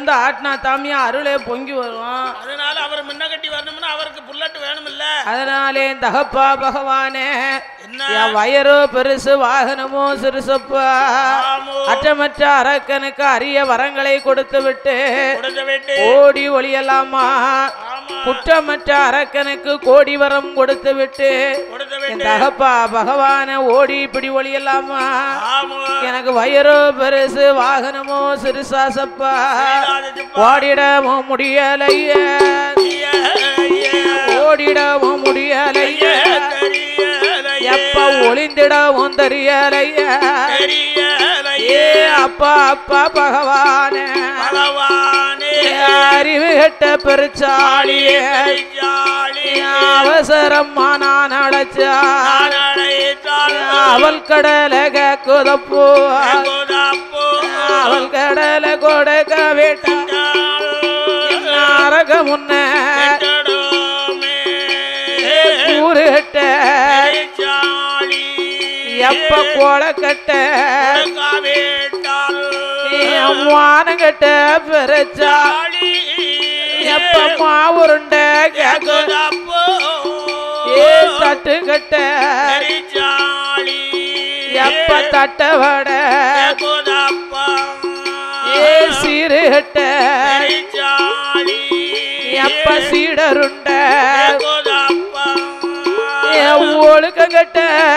இருந்து ஆட்டினா தாமியா அருளே பொங்கி வரும் அதனால அவர் முன்ன கட்டி வரணும்னா அவருக்கு புல்லட் வேணும் இல்ல அதனாலே தகப்பா பகவானே என்ன என் வயரோ பெருசு வாகனமோ சிறுசப்பா ஆமோ அற்றமற்ற அரக்கனுக்கு அரிய வரங்களை கொடுத்து விட்டு கொடுத்த விட்டு ஓடி ஒளியலாமா ஆமா குற்றமற்ற அரக்கனுக்கு கோடி வரம் கொடுத்து விட்டு கொடுத்த என் விட்டு தகப்பா பகவான ஓடி இப்படி ஒளியலாமா ஆமோ எனக்கு வயரோ பெருசு வாகனமோ சிறுசாசப்பா ஓடிடவும் முடியலையே ஓடிடவும் முடியலையே எப்ப ஒளிந்திடவும் தெரியலையே ஏ அப்பா அப்பா பகவானே அறிவு கெட்ட பெருச்சாலியே அவசரமா நான் அழைச்சா அவள் கடல குதப்போ அவள் கடல கொடுக்க விட்டா நரக முன்ன கூறு கட்ட எப்ப கோல கட்ட வானம் கட்ட பெருச்சா எப்ப மாவுருண்ட கேக்கு ஏ தட்டு கட்ட எப்ப தட்ட வட ஏ சீரு கட்ட எப்ப சீடருண்ட ஏ ஒழுக்க கட்ட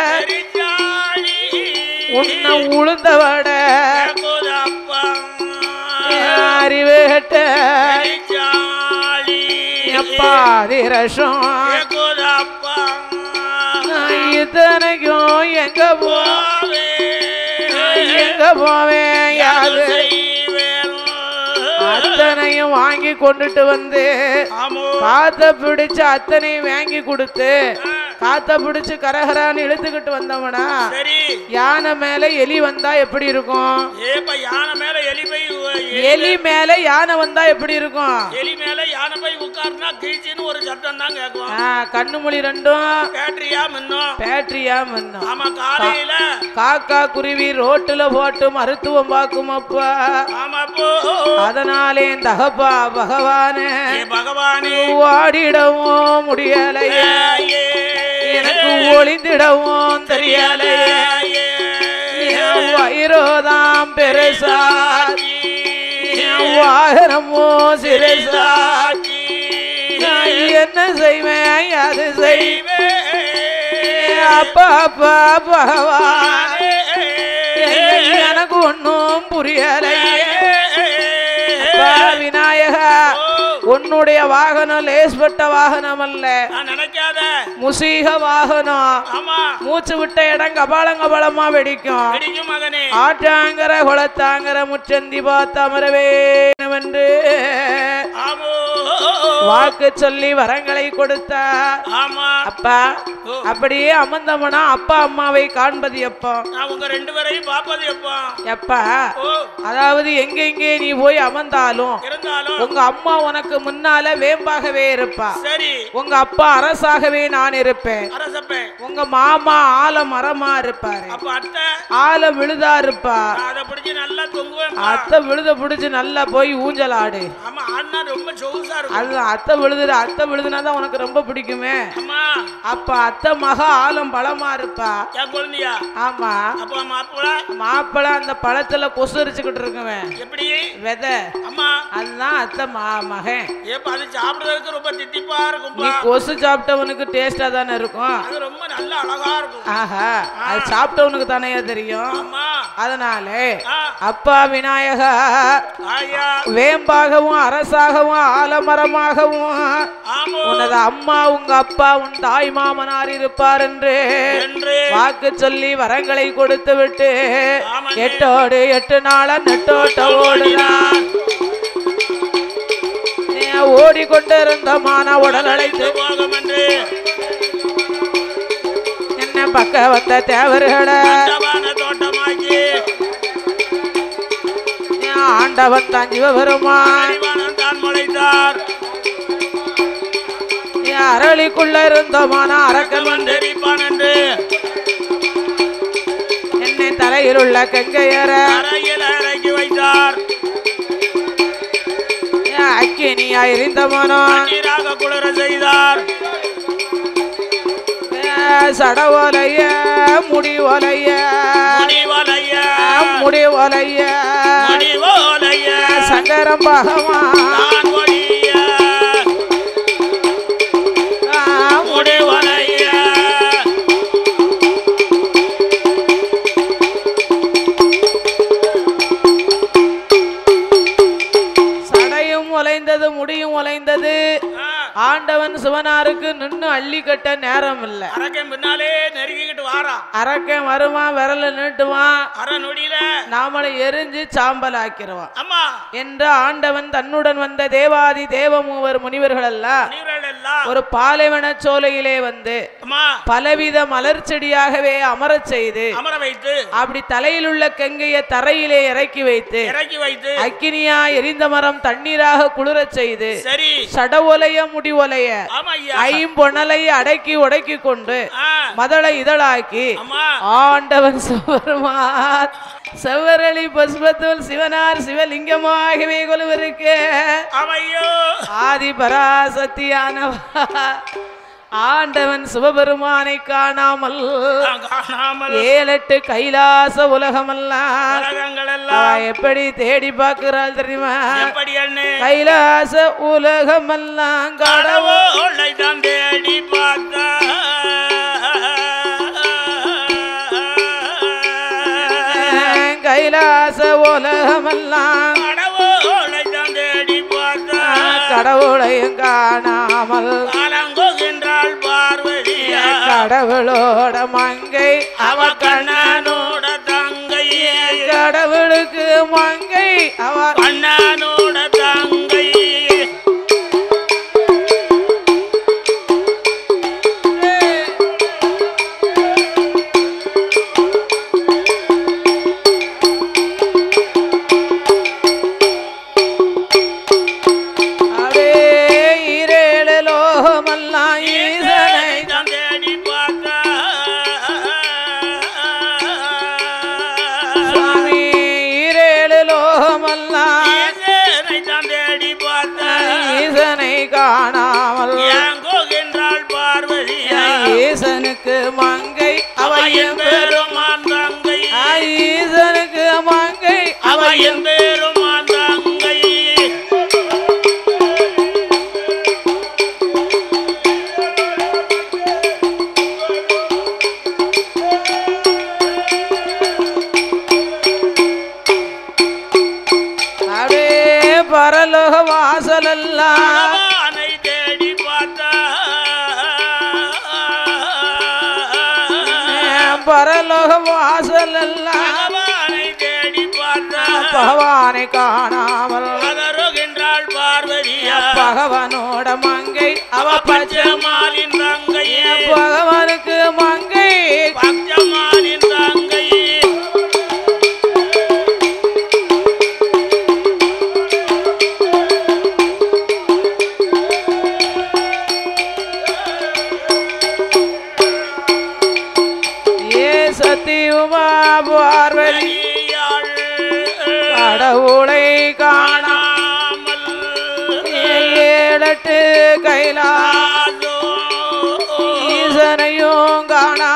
உன்னை உளுந்த வட அறிவு கட்ட எப்பா அதிரசம் இத்தனைக்கும் எங்க போ எங்க போவேன் யாரு அத்தனையும் வாங்கி கொண்டுட்டு வந்து காத்த பிடிச்சு அத்தனையும் வாங்கி கொடுத்து காத்த பிடிச்சு கரகரான்னு இழுத்துக்கிட்டு வந்தவனா சரி யானை மேல எலி வந்தா எப்படி இருக்கும் ஏப்பா யானை மேல எலி போய் உ- எலி மேல யானை வந்தா எப்படி இருக்கும் எலி மேல யானை போய் உட்காருனா கிழிச்சின்னு ஒரு சத்தம் தான் கேட்கும் ஆ, கண்ணு மொழி ரெண்டும் பேட்டரியா மின்னும் பேட்டரியா மன்னும் ஆமா காலையில காக்கா குருவி ரோட்டுல போட்டு மருத்துவம் பார்க்கும் அப்பா ஆமா போ அதனாலே தகப்பா பகவானே ஏ பகவானே ஓடிடவும் முடியலையே ஏ, எனக்கு ஒளிந்திடவும் தெரியலையே என் வயிறோதாம் பெருசா என் வாகனமோ சிறுசா நான் என்ன செய்வேன் அது செய்வேன் அப்பா அப்பா பகவான் எனக்கு ஒன்றும் புரியலையே அப்பா விநாயகா உன்னுடைய வாகனம் லேஸ்பட்ட வாகனம் அல்ல நான் நினைக்காத முசீக வாகனம் ஆமா மூச்சு விட்ட இடம் கபாலம் கபாலமா வெடிக்கும் பிடிக்கும் மகனே ஆற்றாங்கர குளத்தாங்கர முச்சந்தி பார்த்தமரவேணுமென்று ஆமோ வாக்கு சொல்லி வரங்களை கொடுத்தா ஆமா அப்பா ஓ. அப்படியே அமர்ந்தவனா அப்பா அம்மாவை காண்பது எப்போ நான் உங்க ரெண்டு பேரையும் பாப்பது எப்பா எப்பா ஓ அதாவது எங்கெங்கே நீ போய் அமர்ந்தாலும் இருந்தாலும் உங்க அம்மா உனக்கு முன்னால வேம்பாகவே இருப்பா சரி உங்க அப்பா அரசாகவே நான் இருப்பேன் அரசப்பேன் உங்க மாமா ஆல மரமா இருப்பாரு அப்ப அத்தை ஆல விழுதா இருப்பா நான் அதை பிடிச்சி நல்லா தொங்குவேன் அத்தை விழுத பிடிச்சு நல்லா போய் ஊஞ்சல் ஆடு ஆமா ஆடினா ரொம்ப சொகுசா இருக்கும் அது அத்தை விழுதுற அத்தை விழுதுனா தான் உனக்கு ரொம்ப பிடிக்குமே அம்மா அப்ப அத்தை மக ஆலம் பழமா இருப்பா என் குழந்தையா ஆமா அப்பா மாப்பிள மாப்பிள அந்த பழத்துல கொசு அரிச்சுக்கிட்டு இருக்குவேன் எப்படி விதை அம்மா அதுதான் அத்தை மா மகன் ஏப்பா அது சாப்பிடுறதுக்கு ரொம்ப தித்திப்பா நீ இருக்கும்பா கொசு சாப்பிட்டவனுக்கு டேஸ்டா தானே இருக்கும் அது ரொம்ப நல்ல அழகா இருக்கும் ஆஹா அது சாப்பிட்டவனுக்கு தானே தெரியும் அம்மா அதனாலே ஆ, அப்பா விநாயகா ஆயா வேம்பாகவும் அரசாகவும் ஆலமரமாகவும் ஆமோ உனது அம்மா உங்க அப்பா உன் தாய் மாமனார் இருப்பார் என்று என்று வாக்கு சொல்லி வரங்களை கொடுத்து விட்டு ஆமாங்க. எட்டோடு எட்டு நாள நெட்டோட்ட ஓடுதான் ஓடிக்கொண்டிருந்த மான உடல் அழைத்து போகும் என்று என்ன பக்க வந்த தேவர்களை தவான தோட்டமாக்கி ஆண்டவன் தான் சிவபெருமான் அறிவானம் தான் முளைத்தார் அரளிக்குள்ள இருந்தமான அரக்கன் வந்து தெரிப்பான் என்று என்னை தலையில் உள்ள கங்கையர அறையில் இறக்கி வைத்தார் அத்தனையா எரிந்த மனம் தண்ணீராக குளிர செய்தார் சடவோலைய முடி ஒலைய முடிவலைய முடி ஒலைய முடிவோலைய சங்கரம் பகவான் நான் ஒழிய முடிவலைய சடையும் ஒலைந்தது முடியும் ஒலைந்தது ஆண்டவன் சிவனாருக்கு நின்னு அள்ளி கட்ட நேரம் இல்ல அரக்கன் பின்னாலே நெருங்கிக்கிட்டு வாரா அரக்கன் வருவான் விரல நீட்டுவான் அரை நொடியில நாமளை எரிஞ்சு சாம்பல் ஆக்கிடுவான் அம்மா என்று ஆண்டவன் தன்னுடன் வந்த தேவாதி தேவ மூவர் முனிவர்கள் எல்லாம் நீர்கள் எல்லாம் ஒரு பாலைவன சோலையிலே வந்து அம்மா பலவித மலர் செடியாகவே அமரச் செய்து அமர வைத்து அப்படி தலையில் உள்ள கங்கையை தரையிலே இறக்கி வைத்து இறக்கி வைத்து அக்கினியா எரிந்த மரம் தண்ணீராக குளிரச் செய்து சரி சடவொலைய முடிவொலைய ஆமா ஐயா ஐம்பொணலை அடக்கி உடக்கி கொண்டு ஆ, மதளை இதழாக்கி அம்மா ஆண்டவன் சிவருமான் செவ்வரளி பசுபத்துவல் சிவனார் சிவலிங்கமாகவே கொலுவிருக்கு அவையோ ஆதி பராசக்தியானவா ஆண்டவன் சிவபெருமானை காணாமல் நான் காணாமல் ஏழெட்டு கைலாச உலகமெல்லாம் உலகங்கள் அவ எல்லாம் எப்படி தேடி பார்க்கிறாள் தெரியுமா எப்படி அண்ணே கைலாச உலகமெல்லாம் கடவுள் கடவுளை தான் தேடி பார்த்தா கைலாச உலகமெல்லாம் கடவுளை தான் தேடி பார்த்தா கடவுளையும் காணாமல் அலங்குகின்றாள் பார்வதியா கடவுளோட மங்கை அவ கண்ணனோட தங்கை கடவுளுக்கு மங்கை அவ கண்ணனோட தங்கை அடே ஈரேழு லோகமெல்லாம் ஈசனை தான் தேடி பார்த்தா சுவாமி ஈரேழு லோகமெல்லாம் ஈசனை தான் தேடி பார்த்தா ஈசனை காணாமல் ஏங்கோகின்றாள் பார்வதியா ஈசனுக்கு மங்கை அவ அவையும் என் பெருமான் தங்கை ஈசனுக்கு மங்கை அவ அவையும் என் பெருமான் தங்கை அடே பரலோக வாசலெல்லாம் பகவானை தேடி பார்த்தா பரலோக வாசலெல்லாம் பகவானை தேடி பார்த்தா பகவானை காணாமல் பதறுகின்றாள் பார்வதியா பகவானோட மங்கை அவ பச்சை பச்சமாலின் தங்கை பகவானுக்கு மங்கை பச்சமாலின் தங்கை ஏ சத்தியுமா பார்வதி ஐயாள் கடவுளை காணா காணாமல் ஏழட்டு கைலா ஆதோ ஈசனையும் காணா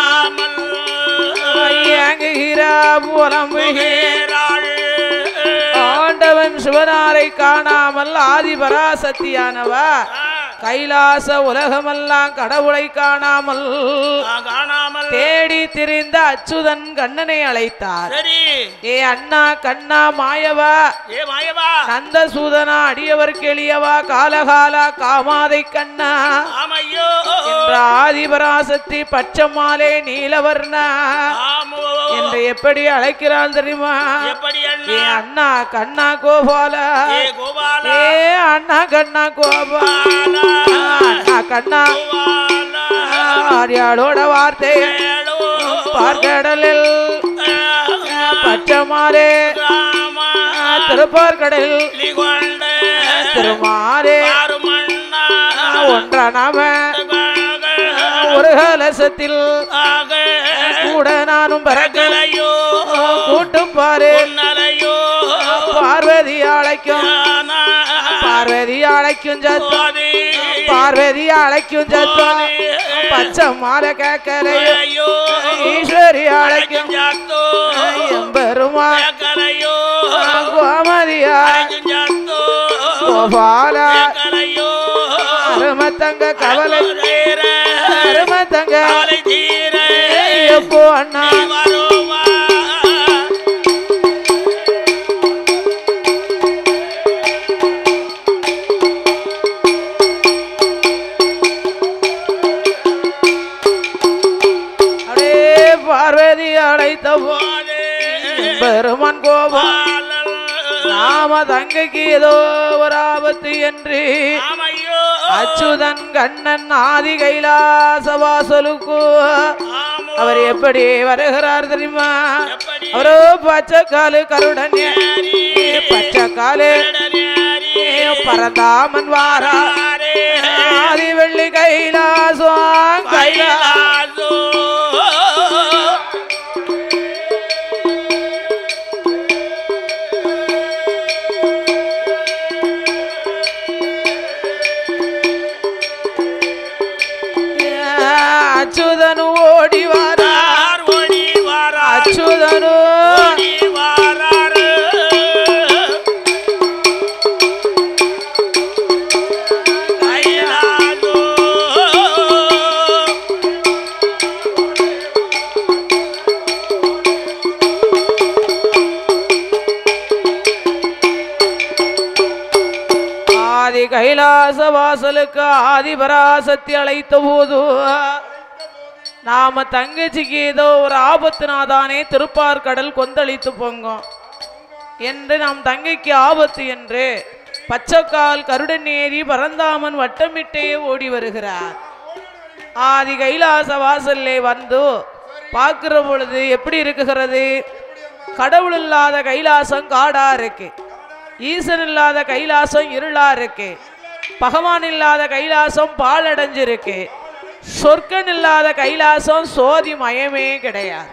ஏங்குகிறா புலம்புகிறேன் பேராள் ஆண்டவன் சிவனாரை காணாமல் ஆதிபராசக்தியானவா கைலாச உலகமெல்லாம் கடவுளை காணாமல் காணாமல் தேடி திரிந்த அச்சுதன் கண்ணனை அழைத்தார் சரி ஏ அண்ணா கண்ணா மாயவா ஏ மாயவா நந்தசூதனா அடியவர் கெளியவா காலகாலா காமாதை கண்ணா ஆமையோ என்ற ஆதிபராசக்தி பச்சமாலே நீலவர்ணா ஆமோ என்று எப்படி அழைக்கிறாள் தெரியுமா எப்படி ஏ அண்ணா அண்ணா கண்ணா கோபாலா ஏ கோபாலா ஏ அண்ணா கண்ணா கோபாலா அண்ணா கண்ணா கோபாலா ஆரியாளோட வார்த்தை ஏழோ பார்க்கடலில் பச்சமாலே ராமா திருப்பார்கடலில் லிகொண்ட திருமாலே ஆறுமண்ணா ஒன்றானாம ஒரு கலசத்தில் ஆக கூட நானும் பிறக்க கலையோ கூட்டுப்பாரு பொன்னலையோ பார்வதி அழைக்கும் ஆனா பார்வதி அழைக்கும் சத்தம் போதே. பார்வதி அழைக்கும் சத்தம் பச்சை மாலை கேட்கலையோ ஐயோ ஈஸ்வரி அழைக்கும் ஜாத்தோ எம்பெருமா கலையோ கோமதியா ஜாத்தோ கோபாலா கலையோ அருமத்தங்க கவலை தீர அருமத்தங்க கவலை தீர எப்போ அண்ணா வருவா அப்படியே பார்வதி அழைத்த போதே. பெருமான் கோபம் பாலல். நாம தங்கைக்கு ஏதோ ஒரு ஆபத்து என்று ஆமையோ அச்சுதன் கண்ணன் ஆதி கைலாசவாசலுக்கு ஆமோ. அவர் எப்படி வருகிறார் தெரியுமா எப்படி அவரோ பச்சை காலு கருடன் பச்சை காலு பரந்தாமன் வாரா ஆரே. ஆதி வெள்ளி கைலாசம் கைலா கைலாசோ. அச்சுதனு ஓடி வாரா யார் ஓடி வாரார்? அச்சுதனு ஓடி வாரார். கைலாசோ. ஆதி கைலாச வாசலுக்கு ஆதி பராசக்தி அழைத்த போது நாம தங்கச்சிக்கு ஏதோ ஒரு ஆபத்துனாதானே திருப்பார் கடல் கொந்தளித்து பொங்கும் என்று நம் தங்கைக்கு ஆபத்து என்று பச்சைக்கால் கருடன் ஏறி பரந்தாமன் வட்டமிட்டே ஓடி வருகிறார் ஆதி கைலாச வாசல்லே வந்து பார்க்கிற பொழுது எப்படி இருக்குகிறது கடவுள் இல்லாத கைலாசம் காடா இருக்கு ஈசன் இல்லாத கைலாசம் இருளா இருக்கு பகவான் இல்லாத கைலாசம் பாலடைஞ்சிருக்கு சொர்க்கன் இல்லாத கைலாசம் சோதி மயமே கிடையாது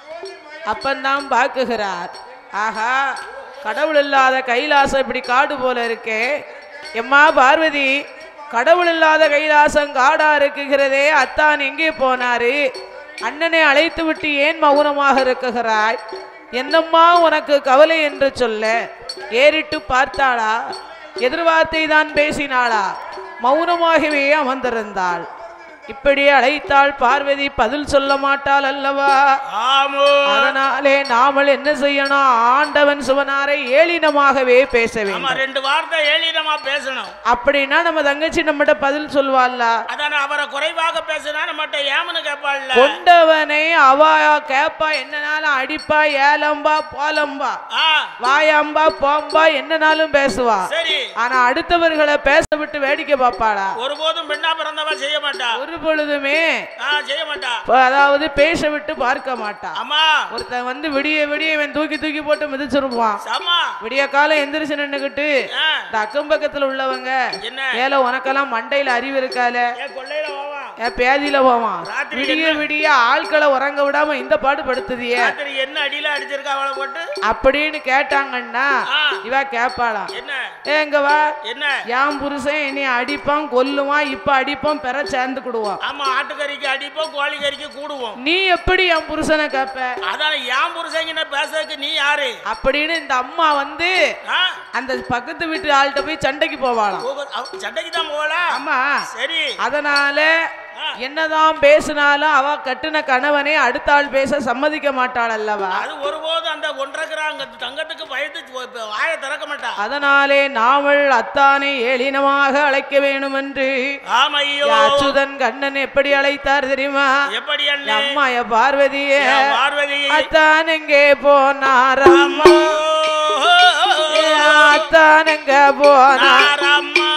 அப்பந்தான் பார்க்குகிறார் ஆஹா கடவுள் இல்லாத கைலாசம் இப்படி காடு போல இருக்கே எம்மா பார்வதி கடவுள் இல்லாத கைலாசம் காடா இருக்குகிறதே அத்தான் எங்கே போனாரு அண்ணனை அழைத்து விட்டு ஏன் மௌனமாக இருக்குகிறாய் என்னம்மா உனக்கு கவலை என்று சொல்ல ஏறிட்டு பார்த்தாளா எதிர்வார்த்தை தான் பேசினாளா மௌனமாகவே அமர்ந்திருந்தாள் இப்படி அழைத்தாள் பார்வதி பதில் சொல்ல மாட்டாள் அல்லவா ஆமோ அதனாலே நாமல் என்ன செய்யணும் ஆண்டவன் சிவனாரை ஏளினமாகவே பேச ஆமா வேண்டும் ரெண்டு வார்த்தை ஏளினமா பேசணும் அப்படின்னா நம்ம தங்கச்சி நம்மகிட்ட பதில் சொல்வாள்ல அதான அவரை குறைவாக பேசினா நம்மகிட்ட ஏமனு கேட்பாள்ல கொண்டவனை அவ கேப்பா என்னனாலும் அடிப்பா ஏலம்பா போலம்பா ஆ வாயாம்பா போம்பா என்னனாலும் பேசுவா சரி ஆனா அடுத்தவர்களை பேச விட்டு வேடிக்கை பார்ப்பாளா ஒருபோதும் பெண்ணா பிறந்தவ செய்ய மாட்டா ஒரு பொழுதுமே ஆ செய்ய மாட்டா ப- அதாவது பேச விட்டு பார்க்க மாட்டா அம்மா ஒருத்தன் வந்து விடிய விடிய இவன் தூக்கி தூக்கி போட்டு மிதிச்சிருப்பான் சமா விடிய காலம் எந்திரிச்சு நின்னுக்கிட்டு ஆ, இந்த அக்கம் பக்கத்துல உள்ளவங்க என்ன ஏல உனக்கெல்லாம் மண்டையில அறிவு இருக்கால ஏன் கொள்ளையில போவான் ஏன் பேதியில போவான் ராத்திரி விடிய விடிய ஆட்களை உறங்க விடாம இந்த பாடு படுத்துதியே ராத்திரி என்ன அடியில அடிச்சிருக்கா அவளை போட்டு அப்படின்னு கேட்டாங்கன்னா ஆ. இவ கேட்பாளாம் என்ன ஏங்க வா என்ன என் புருஷன் என்னை அடிப்பான் கொல்லுவான் இப்ப அடிப்பான் பெற சேர்ந்துக்கிடுவான் ஆமா ஆட்டுக்கறிக்கு அடிப்போம் கோழி கறிக்கு கூடுவோம் நீ எப்படி என் புருஷனை கேப்ப அதான என் புருஷங்கிட்ட பேசுறதுக்கு நீ யாரு அப்படின்னு இந்த அம்மா வந்து ஆ? அந்த பக்கத்து வீட்டு ஆள்கிட்ட போய் சண்டைக்கு போவாளாம் போக- அவ- சண்டைக்கு தான் போகல ஆமா சரி அதனால ஆ. என்னதான் பேசினாலும் அவ கட்டின கணவனே அடுத்த ஆள் பேச சம்மதிக்க மாட்டாள் அல்லவா அது ஒருபோதும் அந்த ஒன்றரை கிராம் தங்கத்துக்கு பயந்து போ- போ- வாயை திறக்க மாட்டா அதனாலே நாவல் அத்தானை ஏளினமாக அழைக்க வேண்டும் என்று ஆமையோ அச்சுதன் கண்ணன் எப்படி அழைத்தார் தெரியுமா எப்படி என் அண்ணே அம்மா என் பார்வதியே என் பார்வதி அத்தான் எங்கே போனார் அம்மா அத்தான் எங்க போனார் நாரம்மா.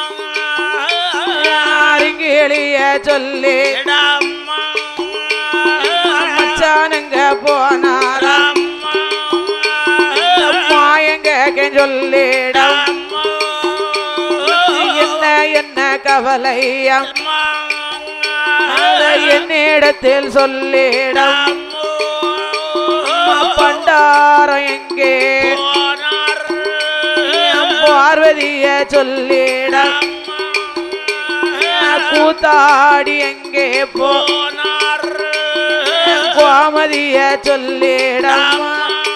யாருங்க எளிய சொல்லி எடம்மா. மச்சான் எங்க போனார் அம்மா. அம்மா எங்க சொல்லிடம் அம்மா. என்ன என்ன கவலையா அம்மா. அதை என்னிடத்தில் சொல்லிடம் அம்மா. பண்டாரம் எங்கே போனார். பார்வதிய சொல்லிட கூத்தாடி எங்கே போ கோமதிய சொல்லிடம்மா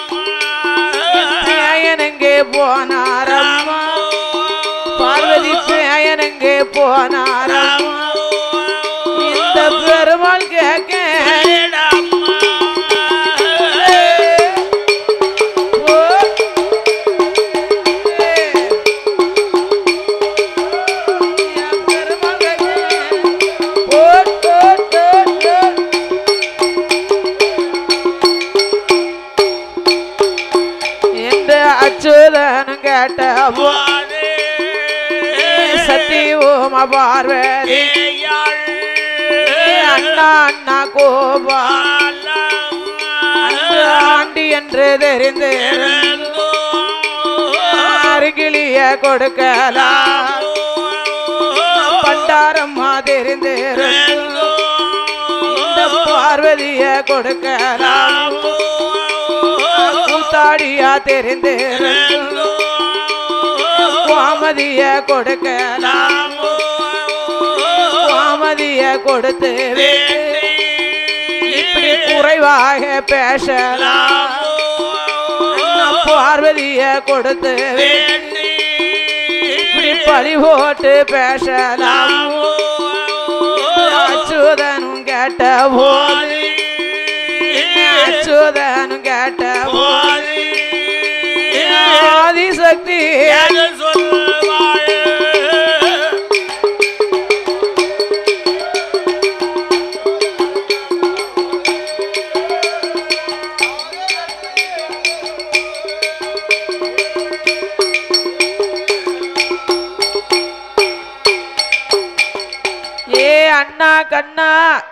பேயன் எங்கே போனாரம்மா பார்வதி பேயன் எங்கே போனாரம்மா இந்த பெருமாள் கேட்க ஓ. என் பெருமாள் கேட்க. ஓ, ஓ, ஓ, ஓ. என்று அச்சுதனும் கேட்ட சத்தி ஓம பார்வதி அண்ணா அண்ணா கோபா அன்று ஆண்டி என்று தெரிந்து அருகிலிய கொடுக்கலாம் பண்டாரம்மா தெரிந்து இந்த பார்வதிய கொடுக்கலாம் கூத்தாடியா தெரிந்து கோமதிய கொடுக்கலாம் கோமதிய கொடுத்து இப்படி குறைவாக பேசலாம் பார்வதிய கொடுத்து இப்படி பழி போட்டு பேசலாம் அச்சுதனும் கேட்ட போது அச்சுதனும் கேட்ட போது ஆதிசக்தி ஏ அண்ணா கண்ணா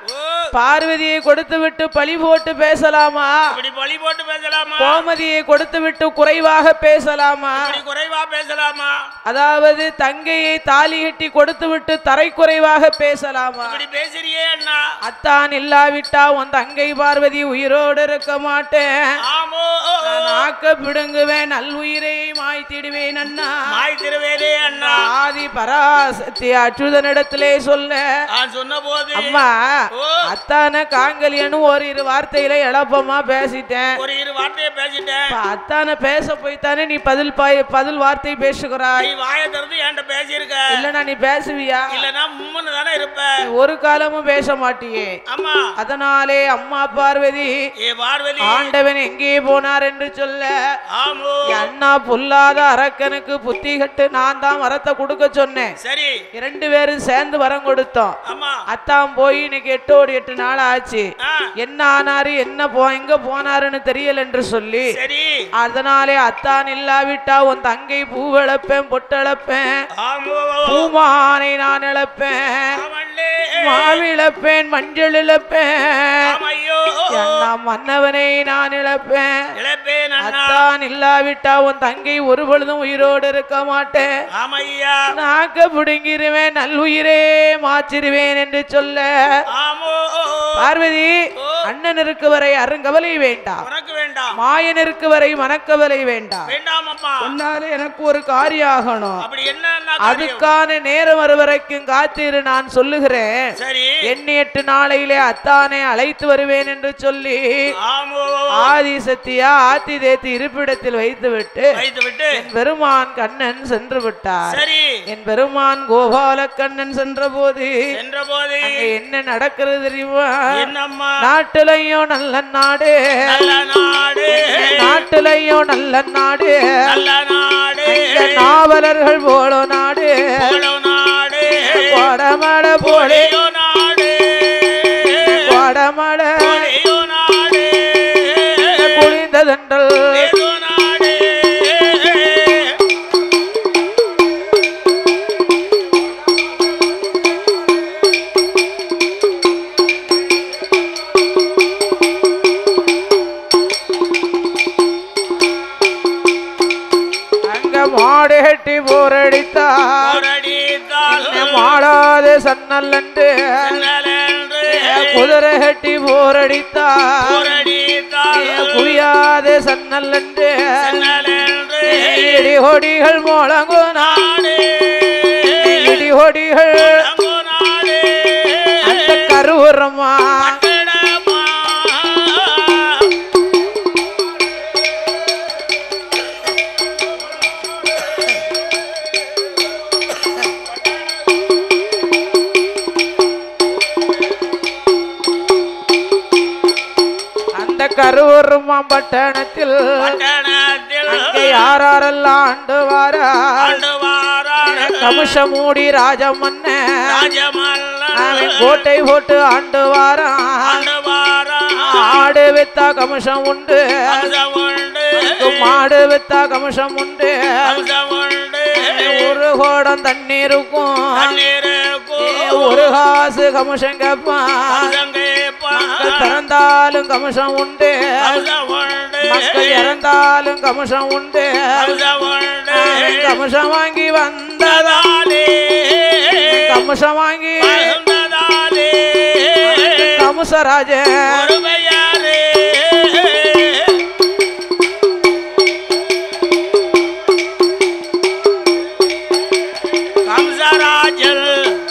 பார்வதியை கொடுத்து விட்டு பழி போட்டு பேசலாமா இப்படி பழி போட்டு பேசலாமா கோமதியை கொடுத்து விட்டு குறைவாக பேசலாமா இப்படி குறைவா பேசலாமா அதாவது தங்கையை தாலி கட்டி கொடுத்து விட்டு தரை குறைவாக பேசலாமா இப்படி பேசுறியே அண்ணா அத்தான் இல்லாவிட்டா உன் தங்கை பார்வதி உயிரோடு இருக்க மாட்டேன் ஆமோ நாக்க பிடுங்குவேன் நல்உயிரை மாய்த்திடுவேன் அண்ணா மாய் திருவேரே அண்ணா ஆதி பராசக்தி அச்சுதனிடத்திலே சொல்ல நான் சொன்ன போது அம்மா ஓ. அத்தான காங்கலியன்னு ஒரு இரு வார்த்தையில எளப்பமா பேசிட்டேன் ஒரு இரு வார்த்தையை பேசிட்டேன் இப்ப அத்தான பேச போய்த்தானே நீ பதில் பாய் பதில் வார்த்தை பேசுகிறாய் நீ வாயை திறந்து என்கிட்ட பேசியிருக்க இல்லனா நீ பேசுவியா இல்லனா மும்மன்னு தானே இருப்ப நீ ஒரு காலமும் பேச மாட்டியே ஆமா அதனாலே அம்மா பார்வதி ஏ பார்வதி ஆண்டவன் எங்கே போனார் என்று சொல்ல ஆமோ என் அண்ணா பொல்லாத அரக்கனுக்கு புத்தி கட்டு நான் தான் வரத்தை கொடுக்க சொன்னேன் சரி இரண்டு பேரும் சேர்ந்து வரம் கொடுத்தோம் ஆமா அத்தான் போய் இன்னைக்கு எட்டோடு எட்டு நாள் ஆச்சு ஆ, என்ன ஆனாரு என்ன போ எங்க போனாருன்னு தெரியல என்று சொல்லி சரி அதனாலே அத்தான் இல்லாவிட்டா உன் தங்கை பூவளப்பேன் பொட்டளப்பேன் ஆமோ பூமானை நான் இழப்பேன் ஆமண்ணே மாவிழப்பேன் மஞ்சள் இழப்பேன் ஆமையோ அண்ணா மன்னவனை நான் இழப்பேன் இழப்பேன் அண்ணா அத்தான் இல்லாவிட்டா உன் தங்கை ஒரு பொழுதும் உயிரோடு இருக்க மாட்டேன் ஆமையா நாக்க பிடுங்கிருவேன் நல்லுயிரே மாற்றிருவேன் என்று சொல்ல ஆமோ பார்வதி அண்ணன் இருக்கு வரை அருங்கவலை வேண்டாம் உனக்கு வேண்டாம் மாயன் இருக்கு வரை மனக்கவலை வேண்டாம் வேண்டாம் அம்மா உன்னால எனக்கு ஒரு காரியம் ஆகணும் அப்படி என்ன அண்ணா காரியம்? அதுக்கான நேரம் வரும் வரைக்கும் காத்திரு நான் சொல்லுகிறேன் சரி எண்ணி எட்டு நாளையிலே அத்தானை அழைத்து வருவேன் என்று சொல்லி ஆமோ ஆதி சத்தியா ஆத்தி தேத்தி இருப்பிடத்தில் வைத்து விட்டு வைத்து விட்டு என் பெருமான் கண்ணன் சென்று விட்டார் சரி என் பெருமான் கோபால கண்ணன் சென்ற போது என்ற போது அங்க என்ன நடக்கிறது தெரியுமா என்னம்மா நாட்டுலையும் நல்ல நாடு நல்ல நாடு நாட்டுலையும் நல்ல நாடு நல்ல நாடு இந்த நாவலர்கள் போலோ நாடு போலோ நாடு கொடமட போலே போலியோ நாடு கொடமட போலியோ நாடு குளிந்ததென்றல் ஏதோ நாடு அங்க மாடு கட்டி போரடித்தா போரடித்தால் மாடாது சன்னல் என்று நல்லென்று குதிரை கட்டி போரடித்தா போரடித்தால் குவியாதே சன்னல் என்று நல்லென்று இடி கொடிகள் முழங்கு நாடே இடி கொடிகள் அங்கோ நாடே அந்த கருவுரமா பட்டணமா அந்த கருவுருமா பட்டணத்தில் பட்டணத்தில் அங்கே யாரெல்லாம் ஆண்டு வாரா ஆண்டு வாரான கமுஷமூடி ராஜமன்ன ராஜமல்லன் அவன் கோட்டை போட்டு ஆண்டு வாரான் ஆண்டு வாரான் ஆடு வித்தா கமுஷம் உண்டு அம்சம் உண்டு மாடு வித்தா கமுஷம் உண்டு அம்சம் உண்டு ஒரு கோடம் தண்ணீருக்கும் தண்ணீருக்கும் ஒரு காசு கமுஷம் கேட்பான் அம்சம் கேட்பான் மக்கள் பிறந்தாலும் கமுஷம் உண்டு அம்சம் உண்டு மக்கள் இறந்தாலும் கமுஷம் உண்டு அம்சம் உண்டு அவன் கமுஷம் வாங்கி வந்ததா வந்ததாலே கமுஷம் வாங்கி வந்ததாலே கமுசராஜன் ஒருமையாரே கம்சராஜல்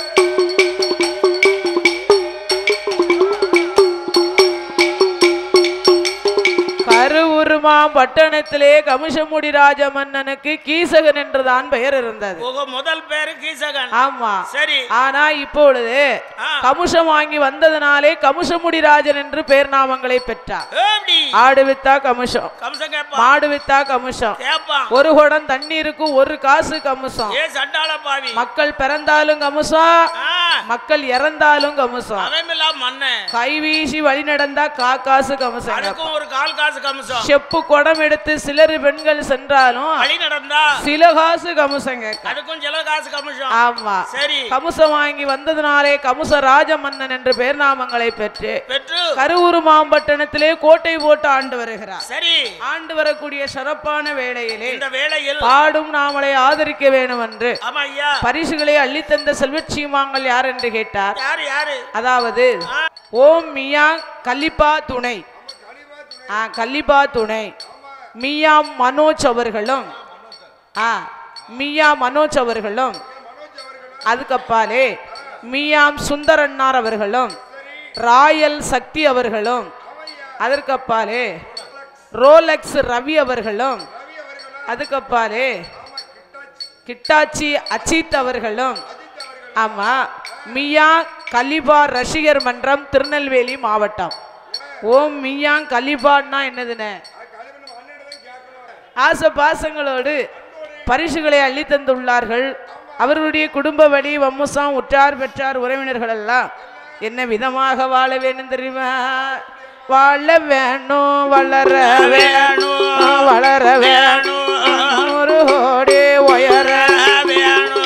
கருவுருமா பட்டணத்திலே கமுஷமுடி ராஜ மன்னனுக்கு கீசகன் என்றுதான் பெயர் இருந்தது உங்க முதல் பேரு கீசகன் ஆமா சரி ஆனா இப்பொழுது ஆ. கமுஷம் வாங்கி வந்ததனாலே கமுஷமுடி ராஜன் என்று பெயர் நாமங்களை பெற்றார் எப்படி ஆடு வித்தா கமுஷம் கம்சன் கேட்பான் மாடு வித்தா கமுஷம் கேட்பான் ஒரு குடம் தண்ணீருக்கு ஒரு காசு கமுசம் ஏ சண்டாள பாவி மக்கள் பிறந்தாலும் கமுசம் ஆ, மக்கள் இறந்தாலும் கமுசம் அவன்லாம் மன்னன் கை வீசி வழி நடந்தா கா காசு கமுசம் அதுக்கும் ஒரு கால் காசு கம்சம் செப்பு குடம் எடுத்து சிலர் பெண்கள் சென்றாலும் வழி நடந்தா சில காசு கமுசம் கேட்க அதுக்கும் சில காசு கமிஷம் ஆமா சரி கமுசம் வாங்கி வந்ததினாலே கமுச ராஜ மன்னன் என்று பெயர் நாமங்களை பெற்று பெற்று கருவூர் மாம்பட்டணத்திலே கோட்டை போட்டு ஆண்டு வருகிறார் சரி ஆண்டு வரக்கூடிய சிறப்பான வேளையிலே இந்த வேளையில் பாடும் நாமளை ஆதரிக்க வேண்டும் என்று ஆமா ஐயா பரிசுகளை அள்ளித்தந்த செல்வச்சீமாங்கள் யார் என்று கேட்டார் யாரு யாரு அதாவது ஆ, ஓம் மியா கலிப்பா துணை ஆ கலிப்பா துணை மியா மனோஜ் அவர்களும் ஆ மியா மனோஜ் அவர்களும் அதுக்கப்பாலே மியாம் சுந்தரன்னார் அவர்களும் ராயல் சக்தி அவர்களும் அதற்கப்பாலே ரோலெக்ஸ் ரவி அவர்களும் அதுக்கப்பாலே கிட்டாச்சி அச்சித் அவர்களும் ஆமா மியா கலிபா ரசிகர் மன்றம் திருநெல்வேலி மாவட்டம் ஓம் மியா கலிபான்னா என்னதுன்னு ஆசை பாசங்களோடு பரிசுகளை அள்ளி தந்துள்ளார்கள் அவர்களுடைய குடும்ப வழி வம்சம் உற்றார் பெற்றார் உறவினர்கள் எல்லாம் என்ன விதமாக வாழ வேணும் தெரியுமா வாழ வேணும் வளர வேணும் வளர வேணும் ஒரு கோடி உயர வேணும்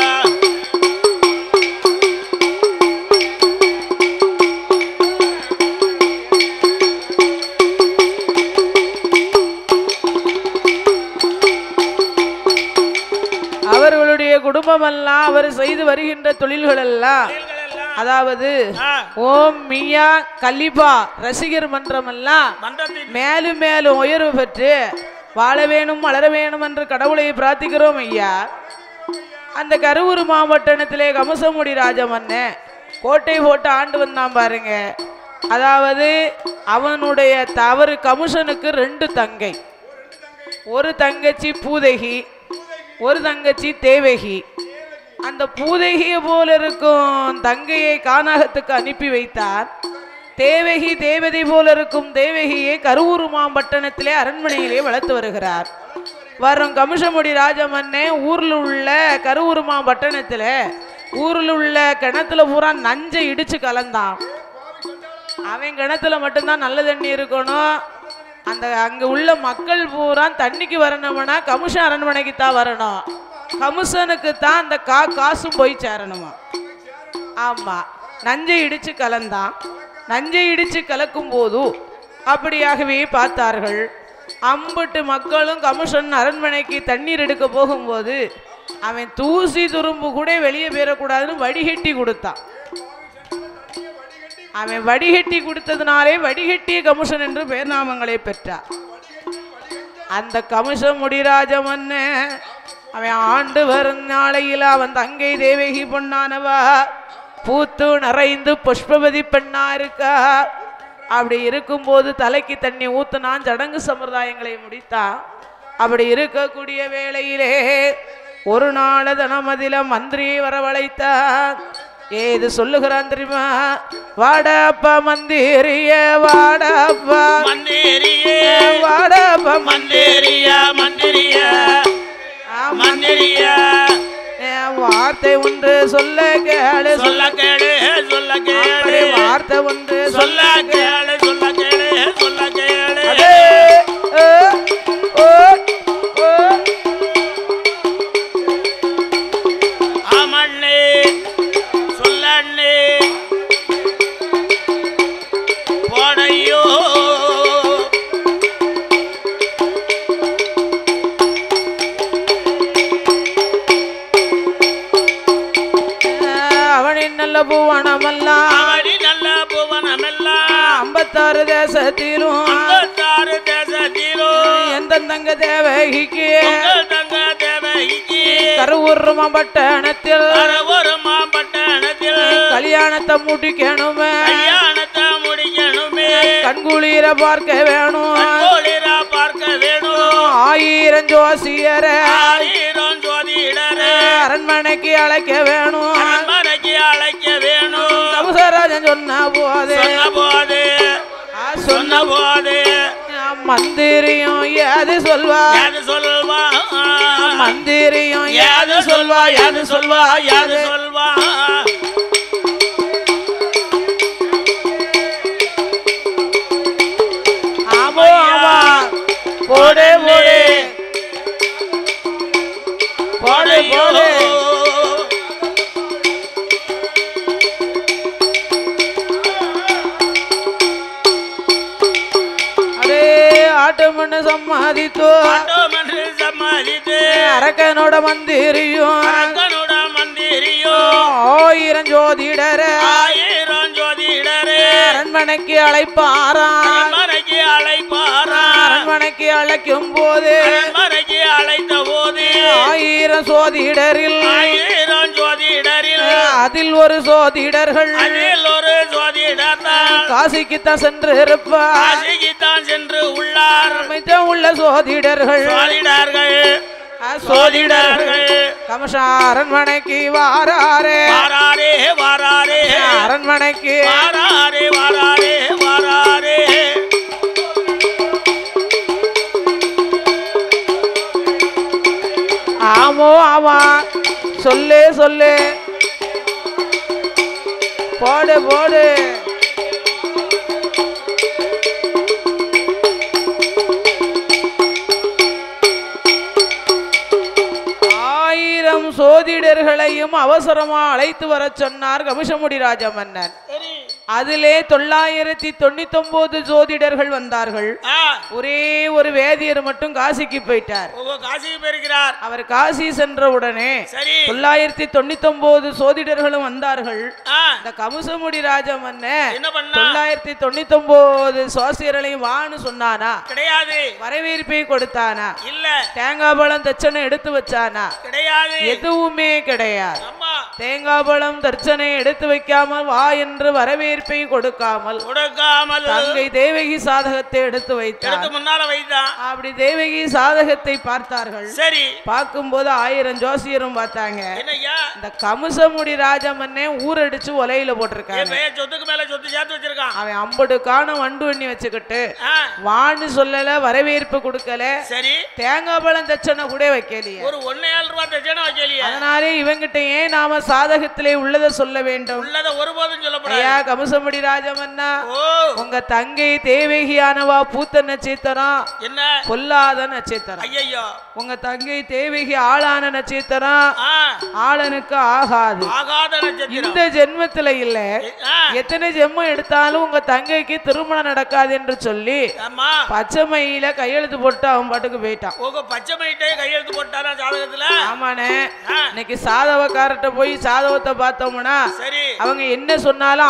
அவர்களுடைய குடும்பமெல்லாம் அவர் செய்து வருகின்ற தொழில்கள் எல்லாம் எல்லாம் அதாவது ஆ, ஓம் மியா கலிபா ரசிகர் மன்றம் எல்லாம் மன்றத்தின் மேலும் மேலும் உயர்வு பெற்று வாழ வேணும் வளர வேணும் என்று கடவுளை பிரார்த்திக்கிறோம் ஐயா அந்த கருவூர் மாவட்டத்திலே கமசமுடி ராஜமன்னன் கோட்டை போட்டு ஆண்டு வந்தான் பாருங்க அதாவது அவனுடைய தவறு கமிஷனுக்கு ரெண்டு தங்கை ஒரு தங்கச்சி பூதகி ஒரு தங்கச்சி தேவகி அந்த பூதகியை போல இருக்கும் தங்கையை கானகத்துக்கு அனுப்பி வைத்தார் தேவகி தேவதை போல இருக்கும் தேவகியை கருவூர் மாம்பட்டணத்திலே அரண்மனையிலே வளர்த்து வருகிறார் வரும் கமிஷமுடி ராஜமன்னே ஊர்ல உள்ள கருவூர் மாம்பட்டணத்துல ஊர்ல உள்ள கிணத்துல பூரா நஞ்சை இடிச்சு கலந்தான் அவன் கிணத்துல மட்டும்தான் நல்ல தண்ணி இருக்கணும் அந்த அங்க உள்ள மக்கள் பூரா தண்ணிக்கு வரணும்னா கமிஷன் அரண்மனைக்கு தான் வரணும் கமிஷனுக்கு தான் அந்த கா காசும் போய் சேரணுமா ஆமா நஞ்சை இடிச்சு கலந்தான் நஞ்சை இடிச்சு கலக்கும் போது அப்படியாகவே பார்த்தார்கள் அம்புட்டு மக்களும் கமிஷன் அரண்மனைக்கு தண்ணீர் எடுக்க போகும்போது அவன் தூசி துரும்பு கூட வெளியே போயிடக்கூடாதுன்னு வடிகட்டி கொடுத்தான் அவன் வடிகட்டி கொடுத்ததுனாலே வடிகட்டிய கமிஷன் என்று பெயர் நாமங்களை பெற்றார் அந்த கமிஷ முடிராஜமன்னு அவன் ஆண்டு வரும் நாளையில் அவன் தங்கை தேவகி பொண்ணானவா பூத்து நிறைந்து புஷ்பவதி பெண்ணா இருக்கா அப்படி இருக்கும்போது தலைக்கு தண்ணி ஊத்துனான் சடங்கு சம்பிரதாயங்களை முடித்தான் அப்படி இருக்கக்கூடிய வேளையிலே ஒரு நாள் தனமதில மந்திரியை வரவழைத்தான் ஏது சொல்லுகிறான் தெரியுமா வாடாப்பா மந்திரிய வாடாப்பா மந்திரியே வாடாப்பா மந்திரியா மந்திரியா ஆமா, மந்திரியா என் வார்த்தை ஒன்று சொல்ல கேளு சொல்ல கேளு சொல்ல அப்படி கேளு வார்த்தை ஒன்று சொல்ல கேளு சொல்ல கேளு சொல்ல கேளு அடே, ஏ, ஓ, ஓ. ஆமண்ணே சொல்லண்ணே போடையோ அவனின் நல்ல பூவனமெல்லாம் அவடி நல்ல புவனமெல்லாம் ஐம்பத்தாறு தேசத்திலும் ஐம்பத்தாறு தேசத்திலும் எந்தெந்தங்க தேவகிக்கு உங்கள் தங்க தேவகிக்கு கருவுரும பட்டணத்தில் ஒரு மாம்பட்டணத்தில் கல்யாணத்தை முடிக்கணுமே கல்யாணத்தை முடிக்கணுமே கண்குளிர பார்க்க வேணும் கோளிரா பார்க்க வேணும் ஆயிரம் ஜோசியரை ஆயிரம் ஜோதிடரே அரண்மனைக்கு அழைக்க வேணும் அரண்மனைக்கு அழைக்க வேணும் கபுசராஜன் சொன்ன போது சொன்ன போது ஆ, சொன்ன சொன்ன போது மந்திரியும் ஏது சொல்வா யாது சொல்வா மந்திரியும் யாது சொல்வா யாது சொல்வா யாது சொல்வா ஆமோ ஆமா போடு போடு போடு போடு அடே ஆட்டமண்ணு சம்மாதித்தோ ஆட்டோமன்று சம்மதித்து அரக்கனோட மந்திரியும் அரங்கனோட மந்திரியோ ஆயிரம் ஜோதிடர ஆயிரம் ஜோதிடரே அரண்மனைக்கு அழைப்பாராம் அரண்மனைக்கு அழைப்பாரா அரண்மனைக்கு அழைக்கும் போது அரண்மனைக்கு அழைத்த போது ஆயிரம் சோதிடரில் ஆயிரம் ஜோதிடரில் அதில் ஒரு சோதிடர்கள் அதில் ஒரு ஜோதிடர் தான் காசிக்குத்தான் சென்று இருப்பார் காசிக்குத்தான் சென்று உள்ளார் மிச்சம் உள்ள சோதிடர்கள் சோதிடர்கள் ஆ, சோதிடர்கள் கமஷா அரண்மனைக்கு வாராரே வாராரே வாராரே அரண்மனைக்கு வாராரே வாராரே வாராரே ஆமோ ஆமா சொல்லு சொல்லு போடு போடு ஆயிரம் சோதிடர்களையும் அவசரமா அழைத்து வரச் சொன்னார் கமிஷமுடி ராஜ மன்னன் சரி அதிலே தொள்ளாயிரத்தி தொண்ணூத்தி ஒன்பது ஜோதிடர்கள் வந்தார்கள் ஆ ஒரே ஒரு வேதியர் மட்டும் காசிக்கு போயிட்டார் உங்க காசிக்கு போயிருக்கிறார் அவர் காசி சென்ற உடனே சரி தொள்ளாயிரத்தி தொண்ணூத்தி ஒன்பது சோதிடர்களும் வந்தார்கள் ஆ இந்த கமுசமுடி ராஜ மன்னன் என்ன பண்ணா தொள்ளாயிரத்தி தொண்ணூத்தி ஒன்பது சோசியர்களையும் வான்னு சொன்னானா கிடையாது வரவேற்பை கொடுத்தானா இல்ல தேங்காய் பழம் தட்சணை எடுத்து வச்சானா கிடையாது எதுவுமே கிடையாது அம்மா தேங்காய் பழம் தர்ச்சனை எடுத்து வைக்காமல் வா என்று வரவேற்பை கொடுக்காமல் கொடுக்காமல் தங்கை தேவகி சாதகத்தை எடுத்து வைத்தார் எடுத்து முன்னால வைத்தான் அப்படி தேவகி சாதகத்தை பார்த்தார்கள் சரி பார்க்கும்போது ஆயிரம் ஜோசியரும் பார்த்தாங்க என்னய்யா இந்த கமுசமுடி ராஜமன்னே ஊரடிச்சு ஒலையில போட்டிருக்காங்க என் பையன் சொத்துக்கு மேல சொத்து சேர்த்து வச்சிருக்கான் அவன் அம்பது காணம் வண்டு பண்ணி வச்சுக்கிட்டு ஆ வான்னு சொல்லல வரவேற்பு கொடுக்கல சரி தேங்காய் பழம் தட்சணை கூட வைக்கலையே ஒரு ஒன்னே ஏழு ரூபாய் தச்சனை வைக்கலையே அதனாலே இவங்கிட்ட ஏன் நாம சாதகத்திலே உள்ளதை சொல்ல வேண்டும் உள்ளத ஒருபோதும் சொல்லப்படாது ஐயா கமுசமுடி ராஜமன்னா ஓ உங்க தங்கை தேவகியானவா பூத்த நட்சத்திரம் என்ன பொல்லாத நட்சத்திரம் ஐயையோ உங்க தங்கை தேவகி ஆளான நட்சத்திரம் ஆ ஆளனுக்கு ஆகாது ஆகாத நட்சத்திரம் இந்த ஜென்மத்துல இல்ல ஆ எத்தனை ஜென்மம் எடுத்தாலும் உங்க தங்கைக்கு திருமணம் நடக்காது என்று சொல்லி ஆமா பச்சைமையில கையெழுத்து போட்டு அவன் பாட்டுக்கு போயிட்டான் உங்க பச்சை மைட்டே கையெழுத்து போட்டாரா ஜாதகத்துல ஆமாண்ணே ஆ இன்னைக்கு சாதவக்காரர்கிட்ட போய் சாதவத்தை பார்த்தோம்னா சரி அவங்க என்ன சொன்னாலும் ஆமா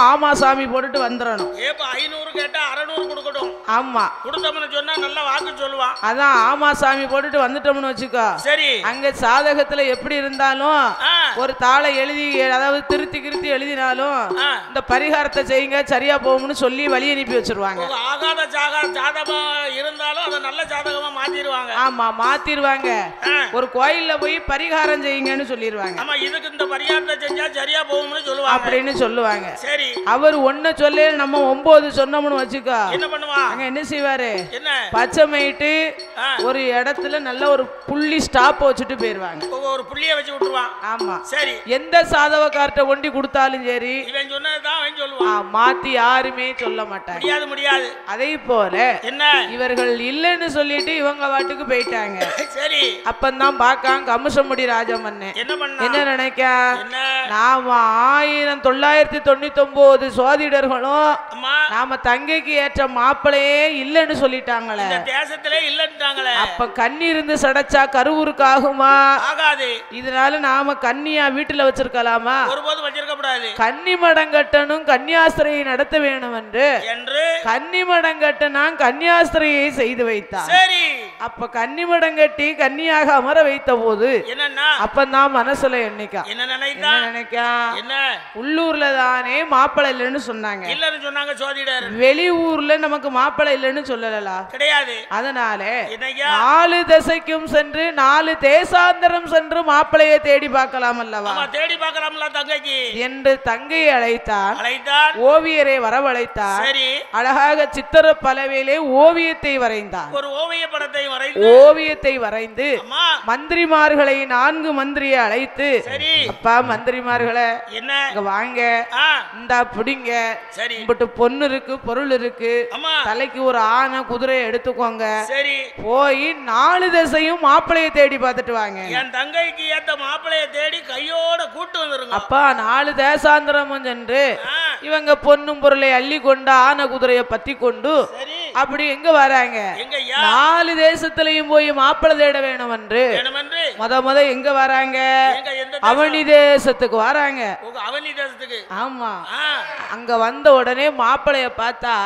சாமி போட்டுட்டு வந்துடணும் ஏப்ப ஐநூறு கேட்டா அறநூறு கொடுக்கட்டும் ஆமா கொடுத்தோம்னு சொன்னா நல்லா வாக்கு சொல்லுவான் அதான் ஆமா சாமி போட்டுட்டு வந்துட்டோம்னு வச்சுக்கோ சரி அங்க சாதகத்துல எப்படி இருந்தாலும் ஆ, ஒரு தாளை எழுதி அதாவது திருத்தி கிருத்தி எழுதினாலும் ஆ. இந்த பரிகாரத்தை செய்யுங்க சரியா போகும்னு சொல்லி வழி அனுப்பி வச்சிருவாங்க உங்க ஆகாத ஜாகா ஜாதகமா இருந்தாலும் அதை நல்ல ஜாதகமா மாத்திடுவாங்க ஆமா மாத்திருவாங்க ஆ. ஒரு கோயில்ல போய் பரிகாரம் செய்யுங்கன்னு சொல்லிடுவாங்க ஆமா இதுக்கு இந்த பரிகாரத்தை செஞ்சா சரியா போகும்னு சொல்லுவாங்க அப்படின்னு சொல்லுவாங்க சரி அவர் ஒன்ன சொல்ல நம்ம ஒன்பது சொன்னோம்னு வச்சுக்கோ என்ன பண்ணுவான் அங்க என்ன செய்வாரு என்ன பச்சை மயிட்டு ஆ. ஒரு இடத்துல நல்ல ஒரு புள்ளி ஸ்டாப் வச்சுட்டு போயிருவாங்க ஒ- ஒரு புள்ளிய வச்சு விட்டுருவான் ஆமா சரி எந்த சாதவக்கார்ட்ட ஒண்டி கொடுத்தாலும் சரி இவன் சொன்னதுதான் அவன் ஆ, சொல்லுவான் மாத்தி யாருமே சொல்ல மாட்டாங்க முடியாது முடியாது அதே போல என்ன இவர்கள் இல்லைன்னு சொல்லிட்டு இவங்க வாட்டுக்கு போயிட்டாங்க சரி அப்பந்தான் பார்க்கான் கம்சமுடி ராஜமன்னே என்ன பண்ணா என்ன நினைக்க என்ன நாம ஆயிரம் தொள்ளாயிரத்தி தொண்ணூத்தி ஒன்பது சோதிடர்களும் அம்மா நாம தங்கைக்கு ஏற்ற மாப்பிளையே இல்லைன்னு சொல்லிட்டாங்களே இந்த தேசத்திலே இல்லன்ட்டாங்களே அப்ப கண்ணி இருந்து சடைச்சா கருவுருக்கு ஆகுமா ஆகாது இதனால நாம கன்னியா வீட்டுல வச்சிருக்கலாமா ஒருபோதும் வச்சிருக்க கூடாது கன்னி மடம் கட்டணும் கன்னியாஸ்திரையை நடத்த வேணும் என்று என்று கன்னி மடம் கட்டினா கன்னியாஸ்திரையை செய்து வைத்தார் சரி அப்ப கன்னி மடம் கட்டி கன்னியாக அமர வைத்த போது என்னன்னா அப்பந்தான் மனசுல எண்ணிக்கா என்ன என்ன நினைத்தான் நினைக்கா என்ன உள்ளூர்ல தானே மாப்பிள்ளை இல்லைன்னு சொன்னாங்க இல்லன்னு சொன்னாங்க சோதிடர் வெளியூர்ல நமக்கு மாப்பிள்ளை இல்லைன்னு சொல்லலா கிடையாது அதனால என்னய்யா நாலு திசைக்கும் சென்று நாலு தேசாந்தரம் சென்று மாப்பிளையை தேடி பார்க்கலாம் அல்லவா ஆமா தேடி பார்க்கலாம்ல தங்கைக்கு என்று தங்கையை அழைத்தான் அழைத்தான் ஓவியரை வரவழைத்தார் சரி அழகாக சித்திர பலவையிலே ஓவியத்தை வரைந்தார் ஒரு ஓவிய படத்தை வரைந்து ஓவியத்தை வரைந்து அம்மா மந்திரிமார்களை நான்கு மந்திரியை அழைத்து சரி அப்பா மந்திரிமார்களே என்ன இங்க வாங்க ஆ இந்தா பிடிங்க சரி இம்புட்டு பொண்ணு இருக்கு பொருள் இருக்கு அம்மா தலைக்கு ஒரு ஆனை குதிரையை எடுத்துக்கோங்க சரி போய் நாலு திசையும் மாப்பிளையை தேடி பார்த்துட்டு வாங்க என் தங்கைக்கு ஏத்த மாப்பிளைய தேடி கையோட கூட்டு வந்துருங்க அப்பா நாலு தேசாந்திரமும் சென்று ஆ, இவங்க பொண்ணும் பொருளை அள்ளி கொண்டு ஆனை குதிரையை பத்தி கொண்டு சரி அப்படி எங்க வராங்க எங்க ஐயா நாலு தேசத்திலையும் போய் மாப்பிள்ளை தேட வேணும் என்று வேணுமென்று முத முத எங்க வராங்க எங்க எந்த அவனி தேசத்துக்கு வராங்க தேசம்? உங்க அவனி தேசத்துக்கு ஆமா ஆ அங்க வந்த உடனே மாப்பிளைய பார்த்தா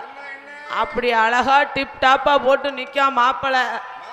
அப்படி அழகா டிப் டாப்பா போட்டு நிக்கா மாப்பிளை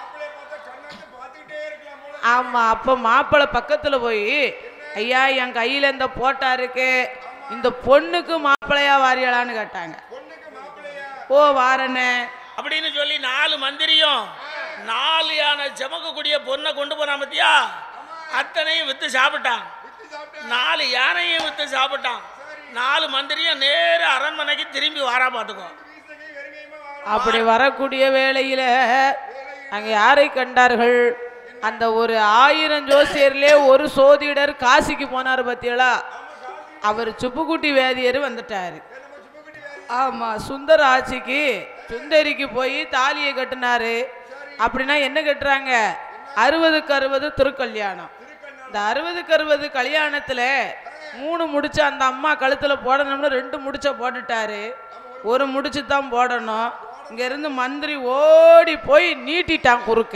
ஆமா அப்ப மாப்பிளை பக்கத்துல போய் ஐயா என் கையில இந்த போட்டா இருக்கு இந்த பொண்ணுக்கு மாப்பிளையா வாரியலான்னு கேட்டாங்க ஓ வாரனே அப்படின்னு சொல்லி நாலு மந்திரியும் நாலு யானை செமக்கக்கூடிய பொண்ணை கொண்டு போனான் பத்தியா அத்தனையும் வித்து சாப்பிட்டான் நாலு யானையும் வித்து சாப்பிட்டான் நாலு மந்திரியும் நேர அரண்மனைக்கு திரும்பி வாரா பாத்துக்கோ அப்படி வரக்கூடிய வேளையில அங்க யாரை கண்டார்கள் அந்த ஒரு ஆயிரம் ஜோசியர்லே ஒரு சோதிடர் காசிக்கு போனார் பத்தியலா அவர் சுப்புக்குட்டி வேதியர் வந்துட்டாரு ஆமா சுந்தர ஆட்சிக்கு சுந்தரிக்கு போய் தாலியை கட்டினாரு அப்படின்னா என்ன கட்டுறாங்க அறுபதுக்கு அறுபது திருக்கல்யாணம் இந்த அறுபதுக்கு அறுபது கல்யாணத்துல மூணு முடிச்சு அந்த அம்மா கழுத்துல போடணும்னு ரெண்டு முடிச்ச போட்டுட்டாரு ஒரு முடிச்சு தான் போடணும் இங்க இருந்து மந்திரி ஓடி போய் நீட்டிட்டான் குறுக்க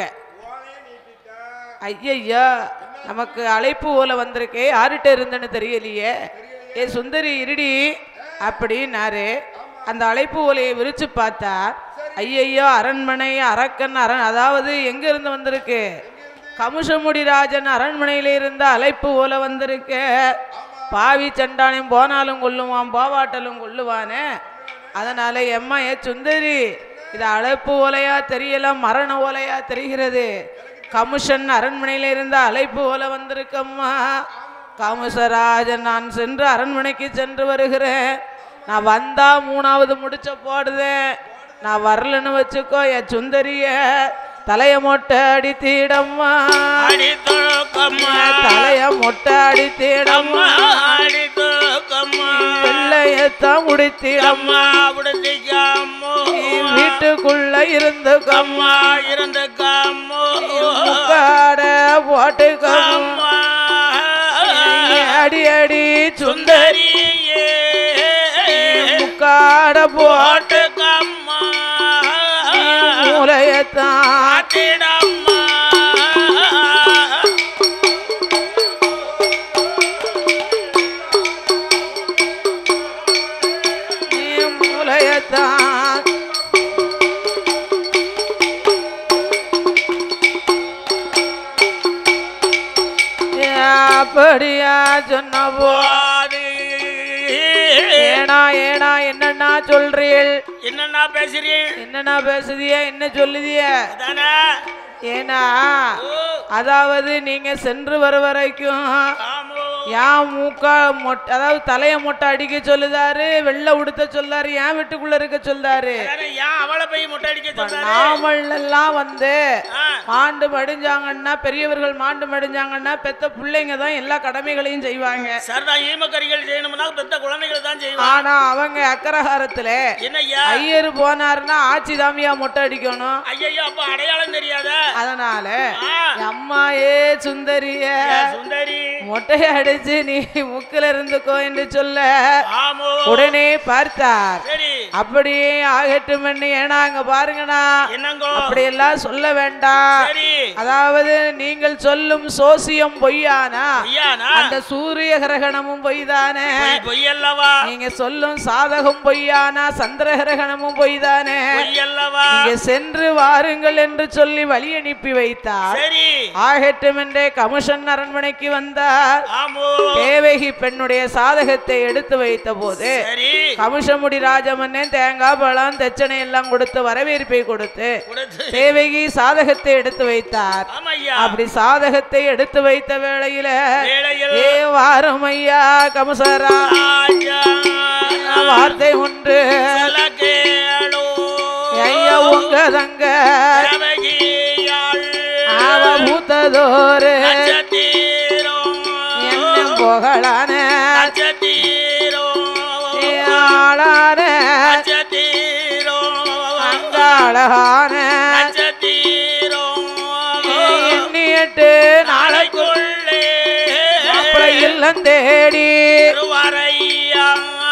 ஐயய்யா நமக்கு அழைப்பு ஓலை வந்திருக்கே யார்கிட்ட இருந்தேன்னு தெரியலையே ஏ சுந்தரி இருடி அப்படின்னாரு அந்த அழைப்பு ஓலையை விரிச்சு பார்த்தா ஐயையோ அரண்மனை அரக்கன் அரண் அதாவது எங்க இருந்து வந்திருக்கு கமுஷமுடி ராஜன் அரண்மனையில இருந்த அழைப்பு ஓலை வந்திருக்கு பாவி சண்டானையும் போனாலும் கொல்லுவான் போவாட்டலும் கொல்லுவானே அதனால எம்மா ஏ சுந்தரி இது அழைப்பு ஓலையா தெரியல மரண ஓலையா தெரிகிறது கமிஷன் அரண்மனையில இருந்த அழைப்பு ஓலை வந்திருக்கம்மா காமசராஜன் நான் சென்று அரண்மனைக்கு சென்று வருகிறேன் நான் வந்தா மூணாவது முடிச்ச போடுதேன் நான் வரலன்னு வச்சுக்கோ என் சுந்தரிய தலைய மொட்டை அடித்தீடம்மா அடி தூக்கம்மா தலைய மொட்டை அடித்தீடம்மா அம்மா அடி தூக்கம்மா வெள்ளையத்தான் முடித்தீடம்மா அம்மா விடுதிக்காமோ வீட்டுக்குள்ள இருந்து அம்மா இருந்த காமோ கம்முக்காட போட்டுக்கம்மா அம்மா அடி அடி சுந்தரி சுந்தரியே முக்காட போட்டு போட்டுக்கம்மா மூலையத்தான் ஆத்திடம்மா சொன்னபோ போது. ஏனா ஏனா என்னண்ணா சொல்றீள் என்னண்ணா பேசுறீள் என்னண்ணா பேசுதிய என்ன சொல்லுதிய அதானே ஏனா ஓ, அதாவது நீங்க சென்று வர வரைக்கும் ஆமோ ஏன் மூக்கா மொட்டை அதாவது தலைய மொட்டை அடிக்க சொல்லுதாரு வெள்ளை உடுத்த சொல்லாரு ஏன் வீட்டுக்குள்ள இருக்க சொல்றாரு அதானே ஏன் அவளை போய் முட்டை அடிக்க சொல்றாரு நாமல் எல்லாம் வந்து ஆ, மாண்டு மடிஞ்சாங்கன்னா பெரியவர்கள் மாண்டு மடிஞ்சாங்கன்னா பெத்த பிள்ளைங்க தான் எல்லா கடமைகளையும் செய்வாங்க சரிதான் ஈமக்கறிகள் செய்யணும்னா பெத்த குழந்தைகள் தான் செய்வாங்க ஆனா அவங்க அக்கரகாரத்துல என்னய்யா ஐயர் போனாருன்னா ஆட்சி தாமியா மொட்டை அடிக்கணும் ஐயையோ அப்ப அடையாளம் தெரியாத அதனால ஆ, அம்மா ஏ சுந்தரிய ஏ சுந்தரி மொட்டையை அடிச்சு நீ முக்கில இருந்துக்கோ என்று சொல்ல ஆமோ உடனே பார்த்தார் சரி அப்படியே ஆகட்டும் என்று ஏன்னா அங்க பாருங்கண்ணா என்னங்கோ அப்படியெல்லாம் சொல்ல வேண்டாம் சரி அதாவது நீங்கள் சொல்லும் சோசியம் பொய்யானா ஐயானா அந்த சூரிய கிரகணமும் பொய் தானே பொய் பொய்யல்லவா நீங்க சொல்லும் சாதகம் பொய்யானா சந்திர கிரகணமும் பொய் தானே பொய்யல்லவா நீங்க சென்று வாருங்கள் என்று சொல்லி வழி அனுப்பி வைத்தார் சரி ஆகட்டும் என்றே கமிஷன் அரண்மனைக்கு வந்தார் ஆமோ தேவகி பெண்ணுடைய சாதகத்தை எடுத்து வைத்த போது சரி கமிஷமுடி ராஜமன்னன் தேங்காய் பழம் தெச்சனை எல்லாம் கொடுத்து வரவேற்பை கொடுத்து கொடுத்து தேவகி சாதகத்தை எடுத்து வைத்தார் ஆமையா அப்படி சாதகத்தை எடுத்து வைத்த வேளையில வேளையில் ஏ வாரம் ஐயா கமசரா ராஜா வார்த்தை ஒன்று சொல்ல கேளோ ஐயா உங்க தங்க தேவகியாள் அவ பூத்ததோரு நட்சத்திரோ என்ன புகழான நட்சத்திரோ ஆளான நட்சத்திரோ அங்காளகான நட்சத்திரோ எண்ணியட்டு நாளைக்குள்ளே நாளை இல்லம் தேடி வருவாரையா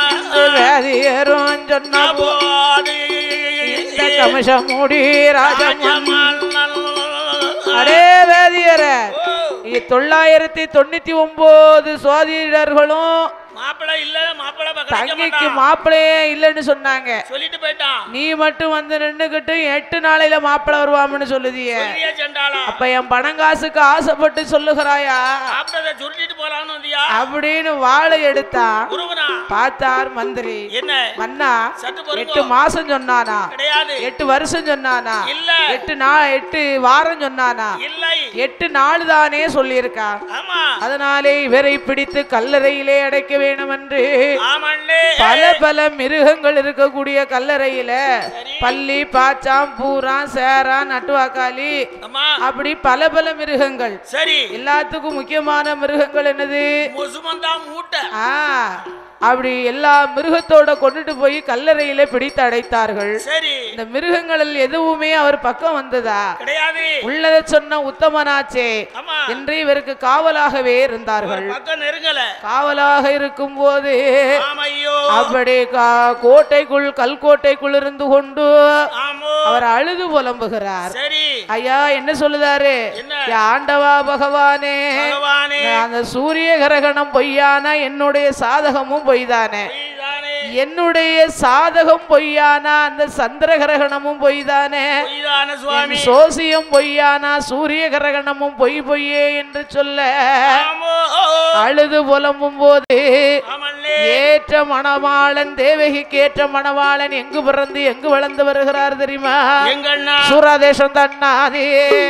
வேதியரும் சொன்ன போது இந்த கமிஷம் மூடி ராஜமன் ராஜமன்னன் அடே வேதியர தொள்ளாயிரத்தி தொண்ணூத்தி ஒன்பது சுவாதிடர்களும் மாப்பிள்ளை இல்ல மாப்பிள்ளை கிடைக்க தங்கிக்கு மாட்டான் மாப்பிள்ளையே இல்லைன்னு சொன்னாங்க சொல்லிட்டு போயிட்டான் நீ மட்டும் வந்து நின்னுகிட்டு எட்டு நாளையில மாப்பிள்ளை வருவாம்னு சொல்லுதியே சொல்லியே சென்றாளா அப்ப என் பணங்காசுக்கு ஆசைப்பட்டு சொல்லுகிறாயா சாப்பிட்டதை சுருட்டிட்டு போலான்னு வந்தியா அப்படின்னு வாழை எடுத்தா குருவனா பார்த்தார் மந்திரி என்ன மன்னா சட்டு எட்டு பொறுங்கோ மாசம் சொன்னானா கிடையாது எட்டு வருஷம் சொன்னானா இல்ல எட்டு நா எட்டு வாரம் சொன்னானா இல்லை எட்டு நாள் தானே சொல்லியிருக்கா ஆமா அதனாலே இவரை பிடித்து கல்லறையிலே அடைக்க வேணும் என்று ஆமண்ணே பல பல மிருகங்கள் இருக்கக்கூடிய கல்லறையில பள்ளி பாச்சாம் பூரான் சேரான் நட்டுவாக்காளி அம்மா அப்படி பல பல மிருகங்கள் சரி எல்லாத்துக்கும் முக்கியமான மிருகங்கள் என்னது முசுமந்தா மூட்டை ஆ அப்படி எல்லா மிருகத்தோட கொண்டுட்டு போய் கல்லறையில பிடித்து அடைத்தார்கள் சரி இந்த மிருகங்களில் எதுவுமே அவர் பக்கம் வந்ததா கிடையாது உள்ளதை சொன்ன உத்தமனாச்சே ஆமா என்று இவருக்கு காவலாகவே இருந்தார்கள் பக்கம் நெருங்கல காவலாக இருக்கும் போது ஆமையோ அப்படி கா- கோட்டைக்குள் கல்கோட்டைக்குள் இருந்து கொண்டு ஆமோ அவர் அழுது புலம்புகிறார் சரி ஐயா என்ன சொல்லுதாரு என்ன "ஏ ஆண்டவா பகவானே பகவானே அந்த சூரிய கிரகணம் பொய்யானா என்னுடைய சாதகமும் பொய்தானே பொய்தானே என்னுடைய சாதகம் பொய்யானா அந்த சந்திர கிரகணமும் பொய்தானே பொய்தான சுவாமி என் சோசியம் பொய்யானா சூரிய கிரகணமும் பொய் பொய்யே என்று சொல்ல ஆமோ அழுது புலம்பும் போது ஆமண்ணே ஏற்ற மணவாளன் தேவகிக்கு ஏற்ற மணவாளன் எங்கு பிறந்து எங்கு வளர்ந்து வருகிறார் தெரியுமா எங்கண்ணா சூராதேசம் தன்னாதி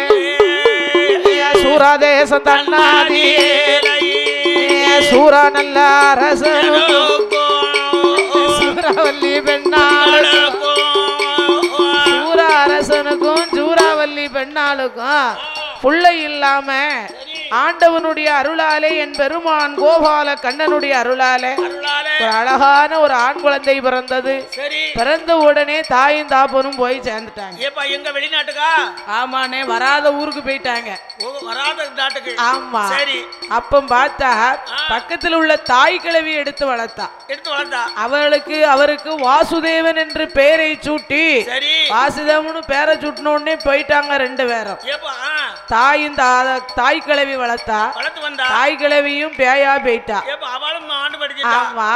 சூராதேசம் தன்னாதி சூரா நல்ல அரசனும் சூறாவல்லி பெண்ணாளுக்கும் சூரா அரசனுக்கும் சூறாவல்லி பெண்ணாளுக்கும் புள்ளை இல்லாம ஆண்டவனுடைய அருளாலே என் பெருமான் கோபால கண்ணனுடைய அருளாலே அருளாலே ஒரு அழகான ஒரு ஆண் குழந்தை பிறந்தது சரி பிறந்த உடனே தாயும் தாப்பனும் போய் சேர்ந்துட்டாங்க ஏப்பா எங்க வெளிநாட்டுக்கா ஆமாண்ணே வராத ஊருக்கு போயிட்டாங்க ஓ, வராத நாட்டுக்கு ஆமா சரி அப்ப பார்த்தா பக்கத்துல உள்ள தாய் கிழவி எடுத்து வளர்த்தா எடுத்து வளர்த்தா அவளுக்கு அவருக்கு வாசுதேவன் என்று பெயரை சூட்டி சரி வாசுதேவனு பேரை சூட்டின உடனே போயிட்டாங்க ரெண்டு பேரும் ஏப்பா ஆ, தாயும் தா- தாய் கிழவி வளர்த்தா வளர்த்து வந்தா தாய் கிழவியும் பேயா போயிட்டா ஏப்பா அவளும் ஆண்டு படிச்சுட்டா ஆமா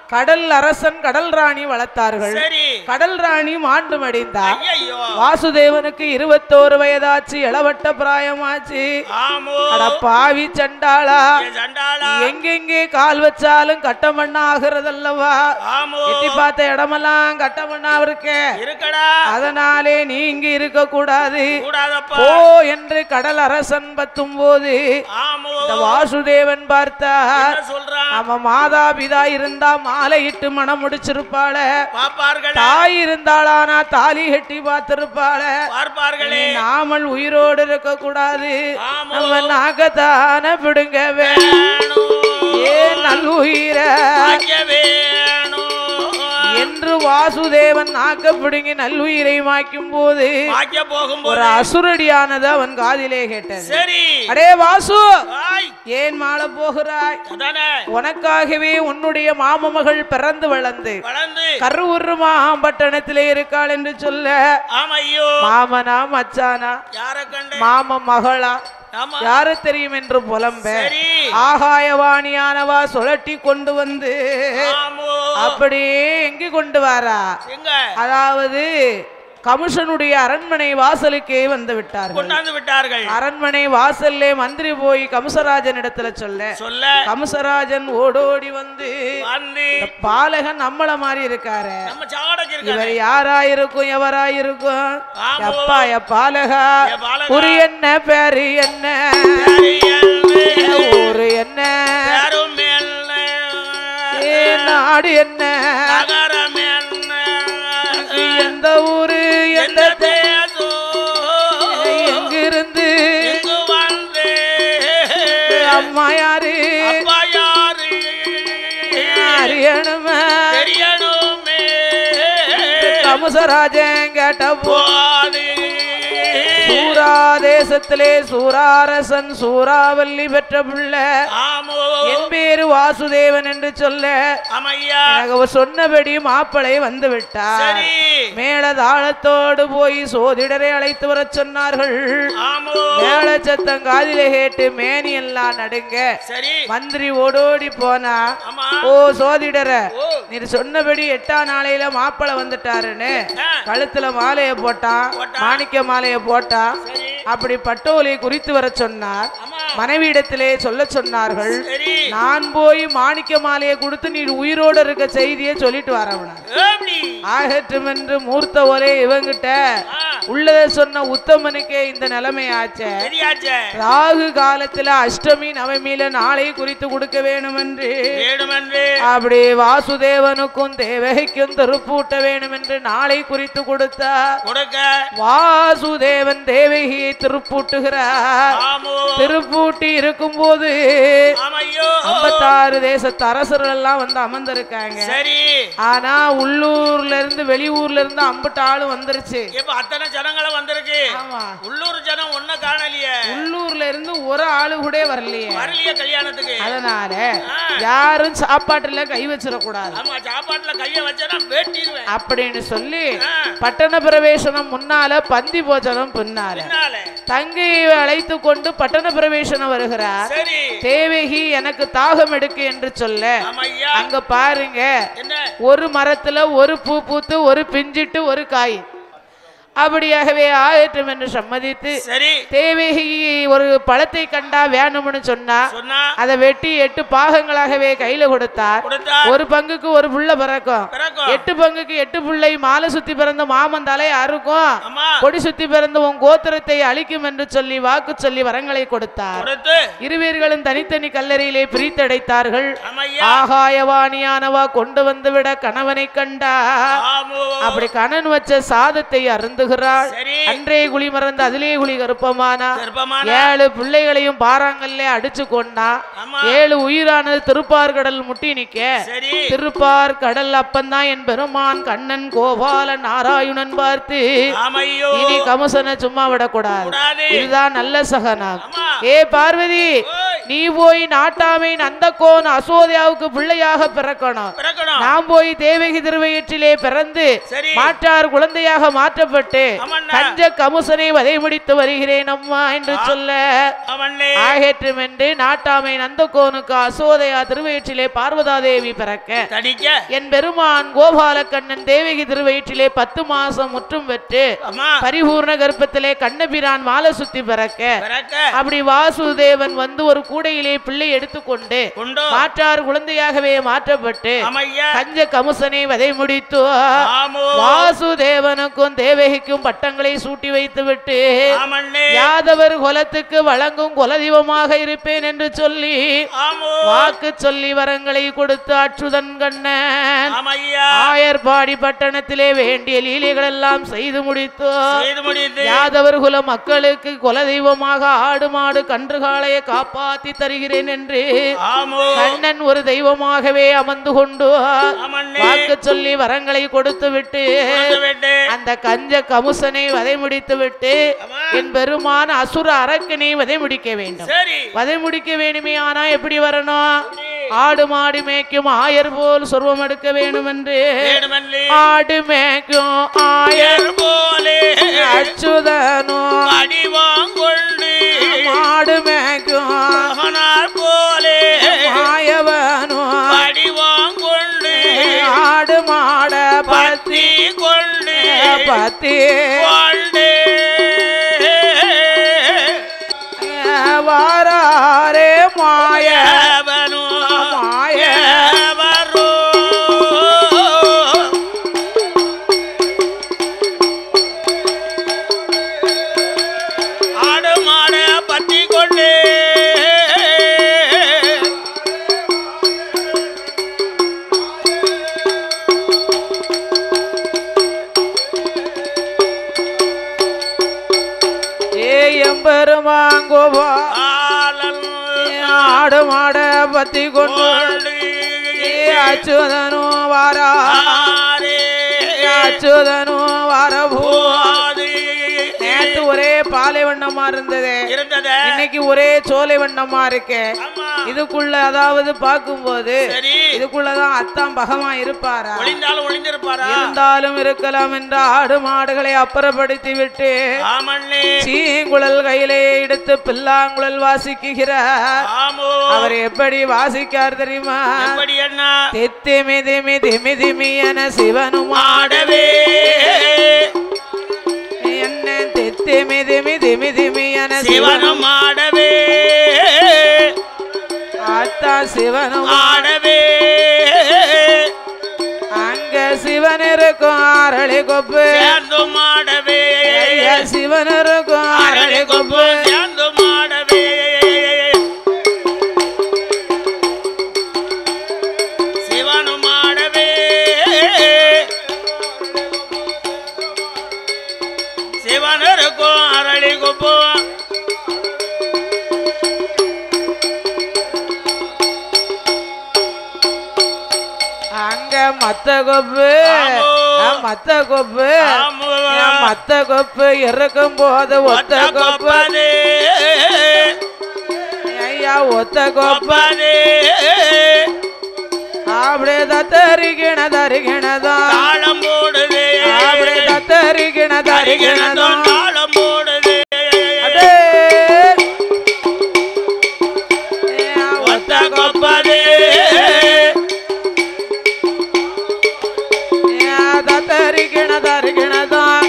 கடல் அரசன் கடல் ராணி வளர்த்தார்கள் சரி கடல் ராணி மாண்டு மடிந்தார் ஐயோ வாசுதேவனுக்கு இருபத்தோரு வயதாச்சு இளவட்ட பிராயமாச்சு ஆமோ அட பாவி சண்டாளா ஏ சண்டாளா எங்கெங்கே கால் வச்சாலும் கட்டமண்ணா ஆகுறதல்லவா ஆமோ எட்டி பார்த்த இடமெல்லாம் கட்டமண்ணா இருக்கே இருக்கடா அதனாலே நீ இங்க இருக்க கூடாது கூடாதப்பா ஓ என்று கடல் அரசன் பத்தும் போது ஆமோ இந்த வாசுதேவன் பார்த்தா என்ன சொல்றான் நம்ம மாதா பிதா இருந்தா மாலையிட்டு மனம் முடிச்சிருப்பாள பாப்பார்களே தாய் இருந்தாளானா தாலி கட்டி பார்த்திருப்பாள பார்ப்பார்களே நாமல் உயிரோடு இருக்க கூடாது ஆமோ நம்ம நாகத்தான பிடுங்க வேணும் ஏ நல்லுயிர ஆகிய வேணும் என்று வாசுதேவன் நாக்க பிடுங்கி நல்லுயிரை மாய்க்கும் போது ஆகிய ஒரு போகும்போது அசுரடியானது அவன் காதிலே கேட்டது சரி அடே வாசு ஆய் ஏன் மாள போகிறாய் அதானே உனக்காகவே உன்னுடைய மாமமகள் பிறந்து வளர்ந்து வளர்ந்து கருவுரு மாம்பட்டணத்திலே இருக்காள் என்று சொல்ல ஆமா ஐயோ மாமனா மச்சானா யார கண்டு மாம மகளா ஆமா யாரு தெரியும் என்று புலம்ப சரி ஆகாயவாணியானவா சுழட்டி கொண்டு வந்து ஆமோ அப்படியே எங்க கொண்டு வாரா எங்க அதாவது கமிஷனுடைய அரண்மனை வாசலுக்கே வந்து விட்டார்கள் கொண்டாந்து விட்டார்கள் அரண்மனை வாசல்லே மந்திரி போய் கம்சராஜன் இடத்துல சொல்ல சொல்ல கம்சராஜன் ஓடோடி வந்து வந்து இந்த பாலகன் நம்மள மாதிரி இருக்காரு நம்ம சாடக்கு இவர் இருக்காரு யாரா இருக்கும் எவரா இருக்கும் ஆமோ. எப்பா எப்பாலகா ஏ பாலகா. குறி என்ன பேரு என்ன பெரியண்ணே, ஊரு என்ன பெருமெல்லை, ஏ நாடு என்ன நகரம் என்ன, எந்த ஊரு எந்த எந்த தேசம், எங்கிருந்து இங்கு வந்து, அம்மா யாரு அப்பா யாரு, அறியணுமே தெரியணுமே, கமுசராஜன் கேட்ட போ போது. சூரா தேசத்திலே சூராரசன் சூறாவல்லி பெற்ற பிள்ளை ஆமோ, என் பேரு வாசுதேவன் என்று சொல்ல அம்மையா, எனக்கு அவர் சொன்னபடி மாப்பிளை வந்து விட்டார் சரி, மேல தாளத்தோடு போய் சோதிடரை அழைத்து வரச் சொன்னார்கள் ஆமோ, மேல சத்தம் காதிலே கேட்டு மேனி எல்லாம் நடுங்க சரி, மந்திரி ஓடோடி போனா ஆமா, ஓ சோதிடர ஓ, நீர் சொன்னபடி எட்டாம் நாளையில மாப்பிளை வந்துட்டாருன்னு ஆ, கழுத்துல மாலைய போட்டான் போட்டான். மாணிக்க மாலைய போட்டான் சரி, அப்படி பட்டோலை குறித்து வர சொன்னார் ஆமா, மனைவியிடத்திலே சொல்ல சொன்னார்கள் சரி, நான் போய் மாணிக்க மாலையை கொடுத்து நீ உயிரோட இருக்க செய்தியை சொல்லிட்டு வரவனா எப்படி? ஆகட்டும் என்று மூர்த்த ஒரே இவங்கிட்ட ஆ, உள்ளத சொன்ன உத்தமனுக்கே இந்த நிலைமை ஆச்சே சரியாச்சே. ராகு காலத்துல அஷ்டமி நவமியில நாளை குறித்து கொடுக்க வேணும் என்று வேணுமென்று அப்படி வாசுதேவனுக்கும் தேவகைக்கும் திருப்பூட்ட வேணும் என்று நாளை குறித்து கொடுத்தார் கொடுக்க வாசுதேவன் தேவகியை திருப்பூட்டுகிறார் ஆமோ திருப்பூட்டி இருக்கும்போது ஆமையோ ஐம்பத்தாறு தேசத்து அரசர்கள் எல்லாம் வந்து அமர்ந்திருக்காங்க சரி ஆனா உள்ளூர்ல இருந்து வெளியூர்ல இருந்து அம்புட்டு ஆளு வந்துருச்சு இப்ப அத்தனை ஜனங்களும் வந்திருக்கு ஆமா உள்ளூர் ஜனம் ஒன்னும் காணலையே உள்ளூர்ல இருந்து ஒரு ஆளு கூட வரலையே வரலையே கல்யாணத்துக்கு அதனால ஆ. யாரும் சாப்பாட்டுல கை வச்சிடக்கூடாது ஆமா சாப்பாட்டுல கைய வச்சா வெட்டிடுவேன் அப்படின்னு சொல்லி ஆ, பட்டண பிரவேசனம் முன்னால பந்தி போஜனம் பின்னால பின்னால தங்கையை அழைத்து கொண்டு பட்டண பிரவேசனம் வருகிறார் சரி தேவகி எனக்கு தாகம் எடுக்கு என்று சொல்ல ஆமையா அங்க பாருங்க என்ன ஒரு மரத்துல ஒரு பூ பூத்து ஒரு பிஞ்சிட்டு ஒரு காய் அப்படியாகவே ஆயற்றும் என்று சம்மதித்து சரி தேவகி ஒரு பழத்தை கண்டா வேணும்னு சொன்னா சொன்னா அதை வெட்டி எட்டு பாகங்களாகவே கையில கொடுத்தார் கொடுத்தா ஒரு பங்குக்கு ஒரு புள்ள பிறக்கும் பிறக்கும் எட்டு பங்குக்கு எட்டு புள்ளை மாலை சுத்தி பிறந்த மாமன் தலை அறுக்கும் அம்மா கொடி சுத்தி பிறந்த உன் கோத்திரத்தை அழிக்கும் என்று சொல்லி வாக்கு சொல்லி வரங்களை கொடுத்தார் கொடுத்து இருவர்களும் தனித்தனி கல்லறையிலே பிரித்தடைத்தார்கள் ஆமையா ஆகாயவாணியானவா கொண்டு வந்து விட கணவனை கண்டா ஆமோ அப்படி கணன் வச்ச சாதத்தை அருந்துகிறாள் சரி அன்றே குழி மறந்து அதிலே குழி கருப்பமானா கர்ப்பமான ஏழு பிள்ளைகளையும் பாறாங்கல்ல அடிச்சு கொண்டா ஆமா ஏழு உயிரானது திருப்பார் கடல் முட்டி நிக்க சரி திருப்பார் கடல் அப்பந்தான் என் பெருமான் கண்ணன் கோபால நாராயணன் பார்த்து ஆமையோ இனி கமசனை சும்மா விடக்கூடாது கூடாது இதுதான் நல்ல சகனம் ஆமா ஏ பார்வதி ஓய் நீ போய் நாட்டாமை நந்தகோன் அசோதியாவுக்கு பிள்ளையாக பிறக்கணும் பிறக்கணும் நான் போய் தேவகி திருவயிற்றிலே பிறந்து சரி மாற்றார் குழந்தையாக மாற்றப்பட்டு ஆமண்ணா. கஞ்ச கமுசனை வதை முடித்து வருகிறேன் அம்மா என்று சொல்ல அவனே ஆகேற்றும் என்று நாட்டாமை நந்தகோனுக்கு அசோதையா திருவயிற்றிலே பார்வதாதேவி பிறக்க தடிக்க என் பெருமான் கோபாலக்கண்ணன் தேவகி திருவயிற்றிலே பத்து மாசம் முற்றும் பெற்று அம்மா பரிபூர்ண கர்ப்பத்திலே கண்ணபிரான் மாலை சுத்தி பிறக்க பிறக்க அப்படி வாசுதேவன் வந்து ஒரு கூடையிலே பிள்ளை எடுத்துக்கொண்டு உண்டோ மாற்றார் குழந்தையாகவே மாற்றப்பட்டு அமையா கஞ்ச கமுசனை வதை முடித்து ஆமோ வாசுதேவனுக்கும் தேவகிக்கும் பட்டங்களை சூட்டி வைத்து விட்டு ஆமண்ணே யாதவர் குலத்துக்கு வழங்கும் குலதெய்வமாக இருப்பேன் என்று சொல்லி ஆமோ வாக்கு சொல்லி வரங்களை கொடுத்து அச்சுதன் கண்ணன் ஆமையா ஆயர்பாடி பட்டணத்திலே வேண்டிய லீலைகள் எல்லாம் செய்து முடித்து செய்து முடித்து யாதவர் குல மக்களுக்கு குலதெய்வமாக ஆடு மாடு கன்றுகாளையை காப்பாத்தி தருகிறேன் என்று ஆமோ கண்ணன் ஒரு தெய்வமாகவே அமர்ந்து கொண்டு ஆமண்ணே வாக்கு சொல்லி வரங்களை கொடுத்து விட்டு கொடுத்து விட்டு அந்த கஞ்ச கமுசனை வதை முடித்து விட்டு அம்மா. என் பெருமான அசுர அரக்கனை வதை முடிக்க வேண்டும் சரி வதை முடிக்க வேணுமே ஆனா எப்படி வரணும் ஆடு மாடு மேய்க்கும் ஆயர் போல் சொர்வம் எடுக்க வேண்டும் என்று வேணுமல்லி ஆடு மேய்க்கும் ஆயர் ஆயர் போலே அச்சுதனோ அடிவாங்கொண்டு மாடு மேய்க்கும் மகனார் போலே மாயவனோ அடிவாங்கொண்டு ஆடு மாட பத்தி பத்தி கொண்டு பத்தி கொண்டு வாராரே மாய எவனோ மாய எவரோ ஆடு மாட பத்தி கொண்டு ஏ எம்பெருமாங்கோபா ஆளல் ஆடு மாட பத்தி கொண்டு கொண்டு ஏ அச்சுதனு வாரா ஆரே அச்சுதனு வரபூ போது நேத்து ஒரே பாலை வண்ணமா இருந்தது இருந்தத இன்னைக்கு ஒரே சோலை வண்ணமா இருக்கு ஆமா இதுக்குள்ள அதாவது பார்க்கும்போது சரி இதுக்குள்ளதான் அத்தான் பகமா இருப்பாரா ஒளிந்தாலும் ஒளிந்திருப்பாரா இருந்தாலும் இருக்கலாம் என்ற ஆடு மாடுகளை அப்புறப்படுத்தி விட்டு ஆமண்ணே சீங்குழல் கையிலே எடுத்து பில்லாங்குழல் வாசிக்குகிறார் ஆமோ அவர் எப்படி வாசிக்கார் தெரியுமா எப்படி என்ன தித்தி மிதி மிதி மிதி மியன சிவனும் ஆடவே என்ன தித்தி மிதி மிதி மிதி மியன சிவனும் சிவனும் ஆடவே ஆத்தா சிவனும் ஆடவே அங்க சிவன் இருக்கும் ஆரளி கொப்பு சேர்ந்தும் ஆடவே ஐயா, சிவன் இருக்கும் ஆரளி அரளி கொப்பு கொப்பு சேர்ந்தும் ஆடவே சிவனும் ஆடவே சிவனருக்கும் அரளி கொப்பு அங்க மத்த கொப்பு ஆமோ. ஆ, மத்த கொப்பு ஆமோ. ஆ, மத்த கொப்பு இறக்கும் போது ஒத்த ஒத்த கொப்பு கொப்பதே ஐயா ஒத்த கொப்பு கொப்பதே அப்படியே தத்தரிகிண தரிகிணதான் தாளம் போடுதே அப்படியே தத்தரிகிண தரிகிணதும் தரிகிணதான் தாளம் போடுதே அடே. ஐயா, ஒத்த கொப்பதே ஐயா, தத்தரிகிண தரிகிணதான்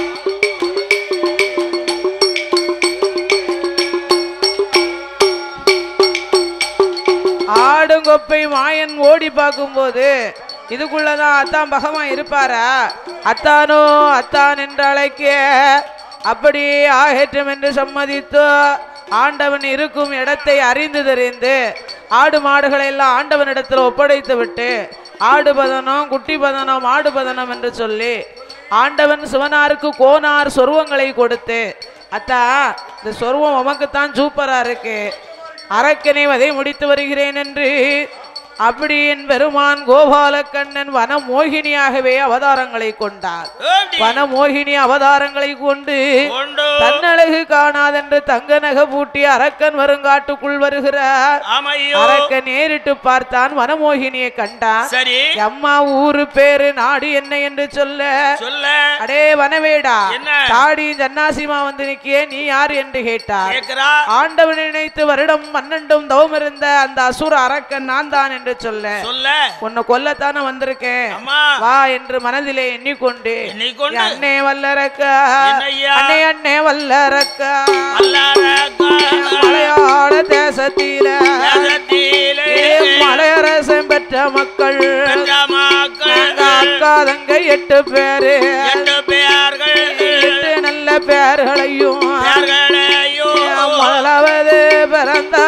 ஆடுங்கொப்பை மாயன் ஓடி பார்க்கும்போது இதுக்குள்ளதான் அத்தான் பகமா இருப்பாரா அத்தானோ அத்தான் என்று அழைக்க அப்படி ஆகேற்றம் என்று சம்மதித்து ஆண்டவன் இருக்கும் இடத்தை அறிந்து தெரிந்து ஆடு மாடுகளை எல்லாம் ஆண்டவனிடத்தில் ஒப்படைத்து விட்டு ஆடு பதனம் குட்டி பதனம் மாடு பதனம் என்று சொல்லி ஆண்டவன் சிவனாருக்கு கோனார் சொருவங்களை கொடுத்து அத்தா இந்த சொருவம் உமக்குத்தான் சூப்பரா இருக்கு அரக்கனை வதை முடித்து வருகிறேன் என்று அப்படி என் பெருமான் கோபாலக்கண்ணன் வனமோகினியாகவே அவதாரங்களை கொண்டார் ஏண்டி? வனமோகினி அவதாரங்களை கொண்டு கொண்டு தன்னழகு காணாதென்று தங்க நகை பூட்டி அரக்கன் வருங்காட்டுக்குள் வருகிறார் ஆமையோ அரக்கன் நேரிட்டு பார்த்தான் வனமோகினியை கண்டான் சரி அம்மா ஊரு பேரு நாடு என்ன என்று சொல்ல சொல்ல அடே வனவேடா என்ன? தாடி ஜன்னாசிமா வந்து நிக்கியே நீ யார் என்று கேட்டார் கேக்குறா ஆண்டவனை நினைத்து வருடம் பன்னெண்டும் தவம் இருந்த அந்த அசுர அரக்கன் நான் தான் என்று சொல்ல சொல்ல உன்னை கொல்லத்தானே வந்திருக்கேன் அம்மா வா என்று மனதிலே எண்ணிக்கொண்டு எண்ணிக்கொண்டு என் அண்ணே வல்லரக்கா என்னய்யா? அண்ணே அண்ணே வல்லரக்கா வல்லாரக்கா மலையாள தேசத்தில ஜகத்திலே மலையரசன் பெற்ற மக்கள் பெற்ற மக்கள் எங்க அக்கா தங்க எட்டு பேரு எட்டு பேர்கள் எட்டு நல்ல பேர்களையும் பேர்களையோ முதலாவது பிறந்த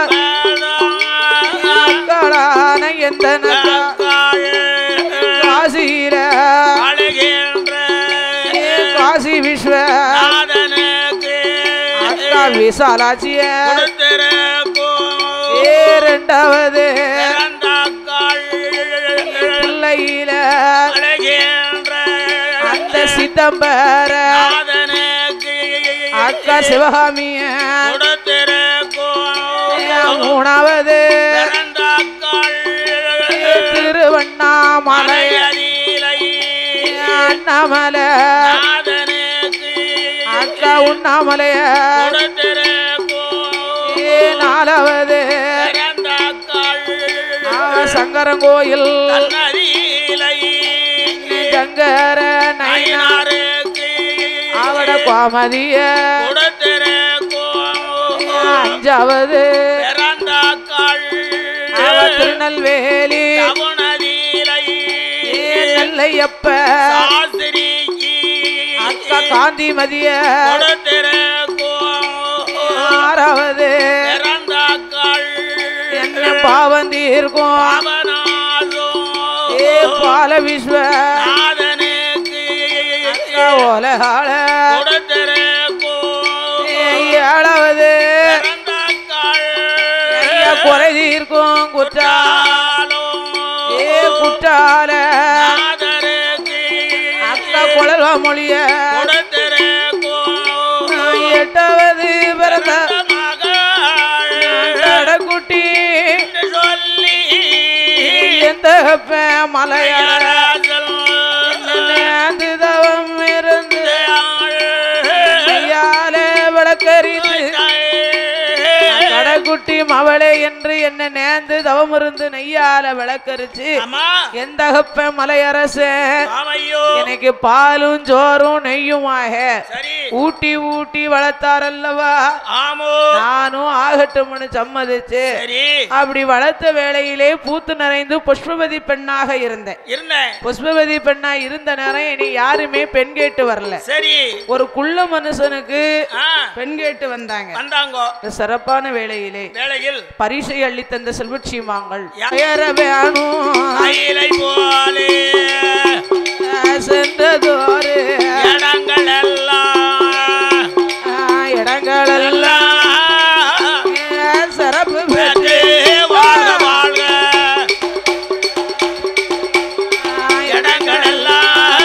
மக்களான எந்த நக்கா காசியில அழுகின்ற காசி விஸ்வ நாதனுக்கு அக்கா விசாலாட்சிய கொடுத்திருக்கும் ஏ ரெண்டாவது பிறந்தாக்கள் பிள்ளையில அழுகின்ற அந்த சிதம்பர நாதனுக்கு அக்கா சிவகாமிய கொடுத்திருக்கும் மூணாவது பிறந்தாக்கள் திருவண்ணாமலை மலையதிலை அண்ணாமலை நாதனுக்கு அக்கா உண்ணாமலைய கொடுத்திருக்கும் ஏ நாலாவது பிறந்தாக்கள் ஆ, சங்கரங்கோயில் தன்னதிலை சங்கர நயனா ஐநாருக்கு அவட கோமதிய கொடுத்திருக்கும் அஞ்சாவது பிறந்தாக்கள் அவ திருநெல்வேலி தவணதிலை ஏ நெல்லையப்ப சாஸ்திரிக்கு அக்கா காந்திமதிய கொடுத்திருக்கும் ஆறாவது பிறந்தாக்கள் என்ன பாவம் தீர்க்கும் அவனாலும் ஏ பால விஸ்வ நாதனுக்கு அக்கா ஓலகால கொடுத்திருக்கும் ஏ ஏழாவது பிறந்தாக்கள் ஐயா குறை தீர்க்கும் குற்றா ஆலும் ஏ குற்றால நாதனுக்கு அக்கா குழல்வா மொழிய கொடுத்திருக்கும் எட்டாவது பிறந்த மகள் கடக்குட்டி சொல்லி எந்த மலையாள நேர்ந்து தவம் இருந்து கையாலே விளக்கறிந்து கடைக்குட்டி மவளே என்று என்ன நேர்ந்து தவம் இருந்து நெய்யால விளக்கரிச்சு எந்த மலையரசன் எனக்கு பாலும் சோறும் நெய்யுமாக ஊட்டி ஊட்டி வளர்த்தாரல்லவா நானும் ஆகட்டும்னு சம்மதிச்சு அப்படி வளர்த்த வேளையிலே பூத்து நிறைந்து புஷ்பவதி பெண்ணாக இருந்தேன் இருந்தேன் புஷ்பவதி பெண்ணா இருந்த நேரம் இனி யாருமே பெண் கேட்டு வரல சரி ஒரு குள்ள மனுஷனுக்கு ஆ, பெண் கேட்டு வந்தாங்க வந்தாங்கோ இந்த சிறப்பான வேளையிலே வேளையில் பரிசை அள்ளி தந்த செல்வச்சீமாங்கள் யா- பெயர வேணும் அயிலை போலே சென்றதோரு இடங்கள் எல்லாம் இடங்களெல்லாம் எல்லாம் சிறப்பு பெற்று பெற்று வாழ்க வாழ்க இடங்கள் எல்லாம்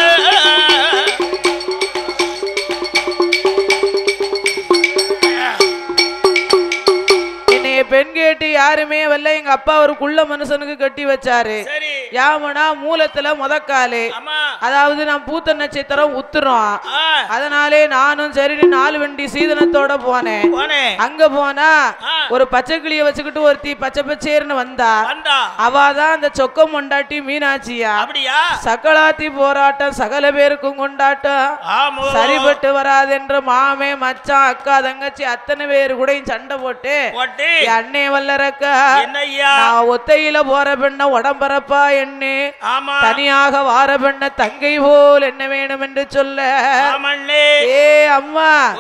என்னைய பெண் கேட்டு யாருமே வரல எங்க அப்பா ஒரு குள்ள மனுஷனுக்கு கட்டி வச்சாரு சரி யாமனா மூலத்துல முதக்காலு ஆமா அதாவது நான் பூத்த நட்சத்திரம் உத்துறோம் ஆ, அதனாலே நானும் சரி நாலு வண்டி சீதனத்தோட போனேன் போனேன் அங்க போனா ஆ. ஒரு பச்சை கிளிய வச்சுக்கிட்டு ஒருத்தி பச்சை பச்சேர்னு வந்தா வந்தா அவாதான் அந்த சொக்கம் கொண்டாட்டி மீனாட்சியா அப்படியா சகலாத்தி போராட்டம் சகல பேருக்கும் கொண்டாட்டம் ஆமோ சரிபட்டு வராதென்று மாமே மச்சான் அக்கா தங்கச்சி அத்தனை பேர் கூட சண்டை போட்டு போட்டு என் அண்ணே வல்லரக்கா என்னய்யா நான் ஒத்தையில போற பெண்ண உடம்பரப்பா எண்ணு ஆமா தனியாக வார பெண்ண தங்கை போல் என்ன வேணும் என்று சொல்ல ஆமண்ணே ஏ அம்மா ஓ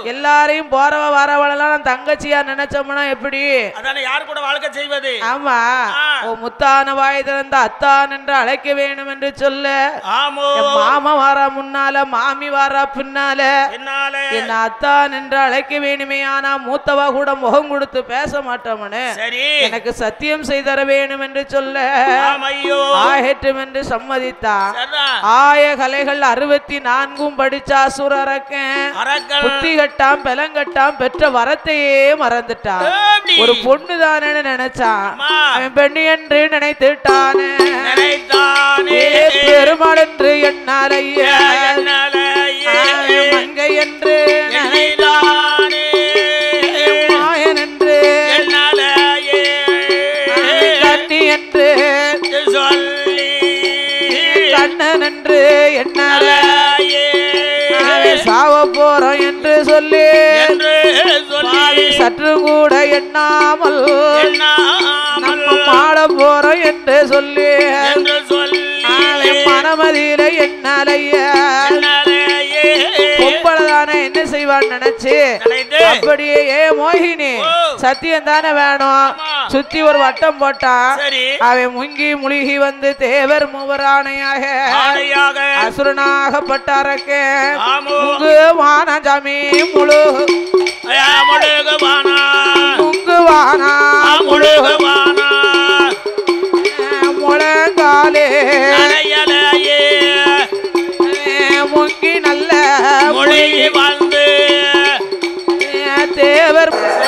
எல்லாரையும் போறவ வரவளெல்லாம் தங்கச்சியா நினைச்சோம்னா எப்படி அதானே யார் கூட வாழ்க்கை செய்வது ஆமா ஆ. ஓ முத்தான வாய் திறந்த அத்தான் என்று அழைக்க வேண்டும் என்று சொல்ல ஆமோ என் மாமா வாரா முன்னால மாமி வாரா பின்னால என்னால என்ன அத்தான் என்று அழைக்க வேணுமே ஆனா மூத்தவா கூட முகம் கொடுத்து பேச மாட்டோம்னு சரி எனக்கு சத்தியம் செய்தர வேணும் என்று சொல்ல ஆமையோ ஆகட்டும் என்று சம்மதித்தான் சரிதான் ஆய கலைகள் அறுபத்தி நான்கும் படிச்சா சுரரக்கன் அரக்கல் புத்தி கட்டாம் பெலங்கட்டாம் பெற்ற வரத்தையே மறந்துட்டான் எப்படி? ஒரு பொண்ணு தானே நினைச்சான் அம்மா. அவன் பெண்ணு என்று நினைத்துட்டானே நினைத்தானே ஏ பெருமாள் என்று என்னாலையா என்னாலேயே மங்கை என்று நினைத்தானே மாயன் என்று என்னாலேயே கண்ணி என்று சொல்லி கண்ணன் என்று என்னால நாளையே சாவ போறோம் என்று சொல்லி என்று சொல்லி பாவி சற்று கூட எண்ணாமல் எண்ணாமல் நம்ம மாட போறோம் என்று சொல்லி என்று சொல்லி அவன் மனமதியில என்னாலைய என்னாலேயே பொம்பளை தானே என்ன செய்வான்னு நினைச்சு நினைத்து அப்படியே ஏ மோகினி ஓ. சத்தியம் தானே வேணும் ஆமா. சுத்தி ஒரு வட்டம் போட்டான் சரி அவன் முங்கி முழுகி வந்து தேவர் மூவராணையாக ஆணையாக அசுரனாகப்பட்டாரக்கு ஆமோ முங்கு வானஜாமி முழு ஐயா முழுகுவானா முங்கு வானா முழுகுவானா முழங்காலே நனையலையே முங்கி நல்ல மொழி வந்து தேவர்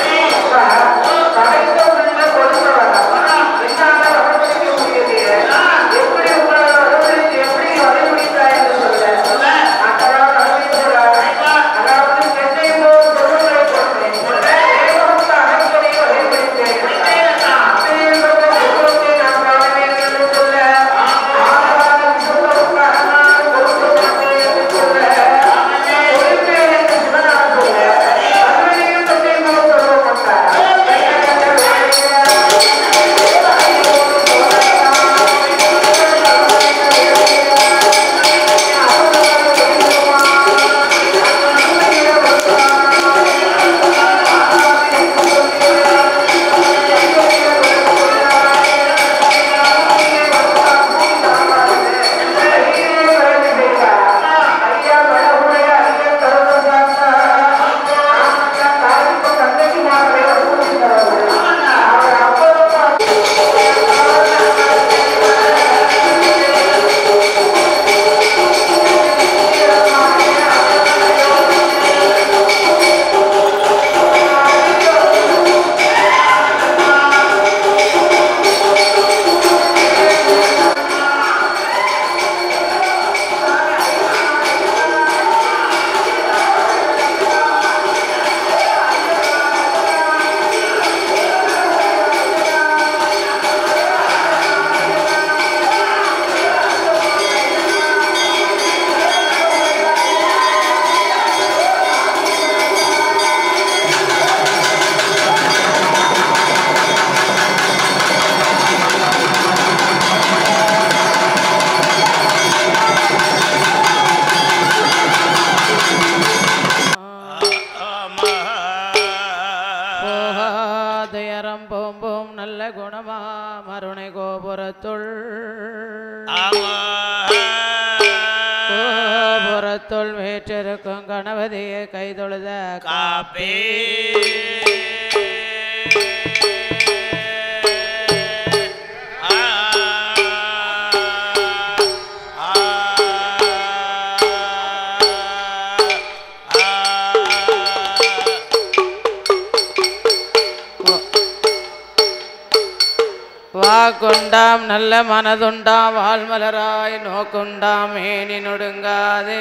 போகாதயரம் போம்போம் நல்ல குணமா மருணை கோபுரத்துள் கோபுரத்துள் வேற்றிருக்கும் கணபதியை கைதொழுத காப்பே வாக்குண்டாம் நல்ல மனதுண்டாம் வாழ்மலராய் நோக்குண்டாம் மேனி நொடுங்காதே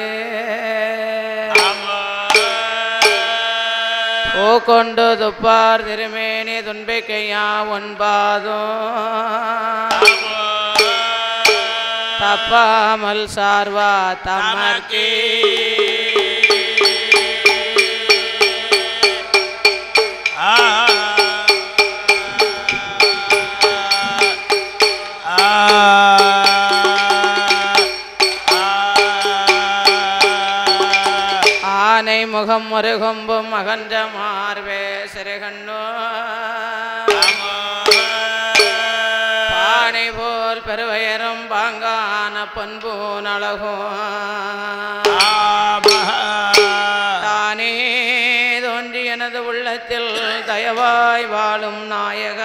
ஓ கொண்டு துப்பார் திருமேனி துன்பிக்கையா ஒன்பாதும் தப்பாமல் சார்வா தமர்க்கே ஆனை முகம் ஒரு கொம்பும் அகன்ற மார்பே சிறுகண்ணோ பானை போல் பெருவயரும் பாங்கான பண்பூன் அழகும் தானே தோன்றி எனது உள்ளத்தில் தயவாய் வாழும் நாயக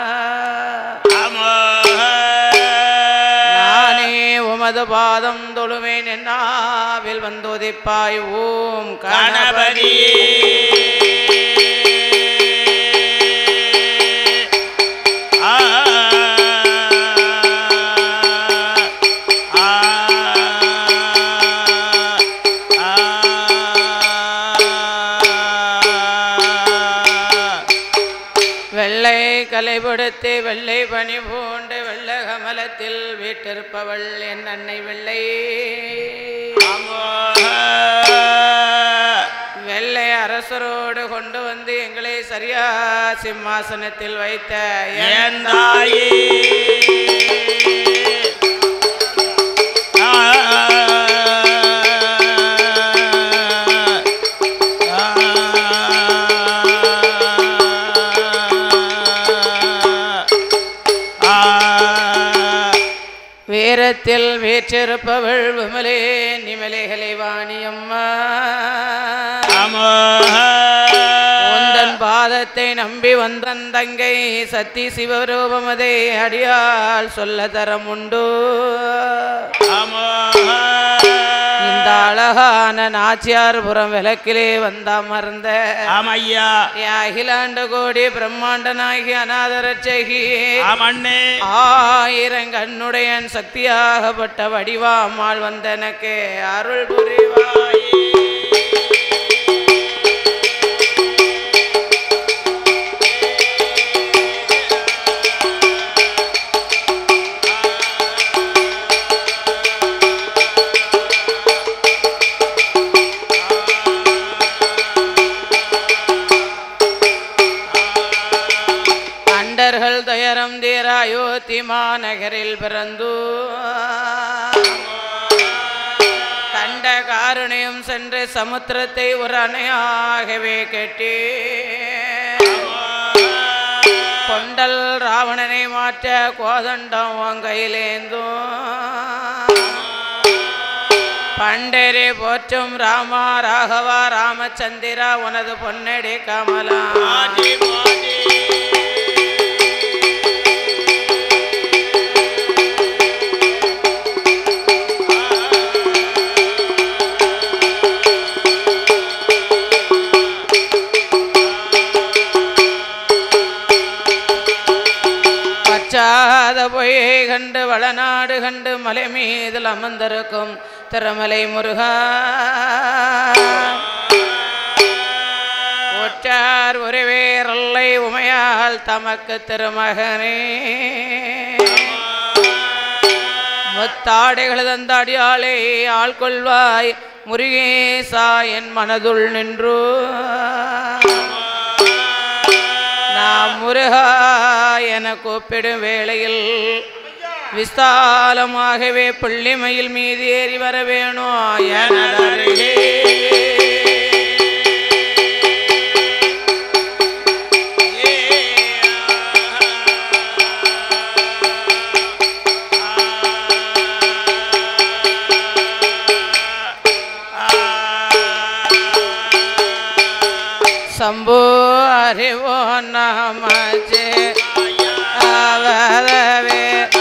நானே உமது பாதம் தொழுவேன் என்னாவில் வந்துதிப்பாய் ஓம் கணபதி கணபதி ஆ ஆ வெள்ளை கலைபடுத்தி வெள்ளை பனி பூண்டு வெள்ள கமலத்தில் வீட்டிருப்பவள் என் அன்னை வெள்ளை வெள்ளை அரசரோடு கொண்டு வந்து எங்களை சரியா சிம்மாசனத்தில் வைத்த என் என் தாயே ஆ ஆ வீரத்தில் வீற்றிருப்பவள் விமலே நிமலைகளை வாணியம்மா உந்தன் பாதத்தை நம்பி வந்தன் தங்கை சத்தி சிவரூபமதை அடியால் சொல்ல தரம் உண்டு இந்த அழகான நாச்சியார்புரம் விளக்கிலே வந்தமர்ந்த ஆமையா அகிலாண்ட கோடி பிரம்மாண்ட நாயகி அநாதரட்சகி ஆமண்ணே ஆயிரங்கண்ணுடையன் சக்தியாகப்பட்ட வடிவாமால் வந்தனக்கு அருள் புரிவாயே அண்டர்கள் துயரம் தீர அயோத்தி மாநகரில் பிறந்து கண்ட காருணியம் சென்று சமுத்திரத்தை ஒரு அணையாகவே கெட்டி கொண்டல் ராவணனை மாற்ற கோதண்டம் உன் கையிலேந்தும் பண்டரே போற்றும் ராமா ராகவா ராமச்சந்திரா உனது பொன்னடி கமலா பச்சாத பொய்யை கண்டு வளநாடு கண்டு மலை மீதில் அமர்ந்திருக்கும் திருமலை முருகா ஒற்றார் ஒருவேரல்லை உமையால் தமக்கு திருமகனே முத்தாடைகள் தந்தாடியாலே ஆள் கொள்வாய் முருகேசா என் மனதுள் நின்று நாம் முருகா என கூப்பிடும் வேளையில் விஸ்தாலமாகவே புள்ளிமயில் மீது ஏறி வர வேணும் எனதருகே சம்போ அறிவோ நமச்சே அவதவே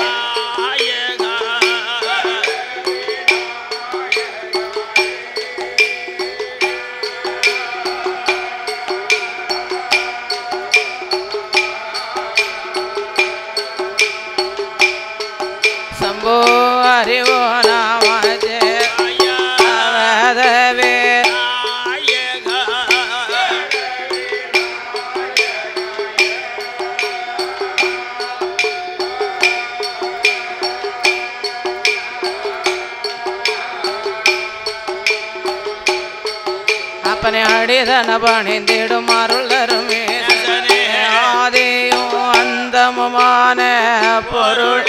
சம்போ அறிவோ நமச்சே அவதவே அப்பனை அடிதன பணிந்திடும் அருள் தருமே ஆதியும் அந்தமுமான பொருள்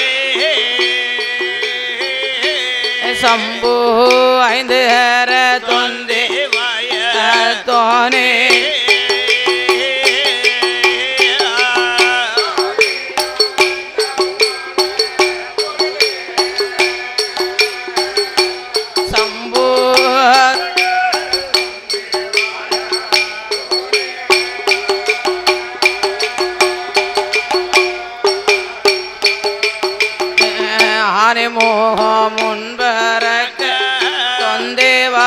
சம்பு ஐந்து ஹர தொந்தி பெருமானே சம்போ ஆனை மோகம் முன்பரக்க தொந்தேவா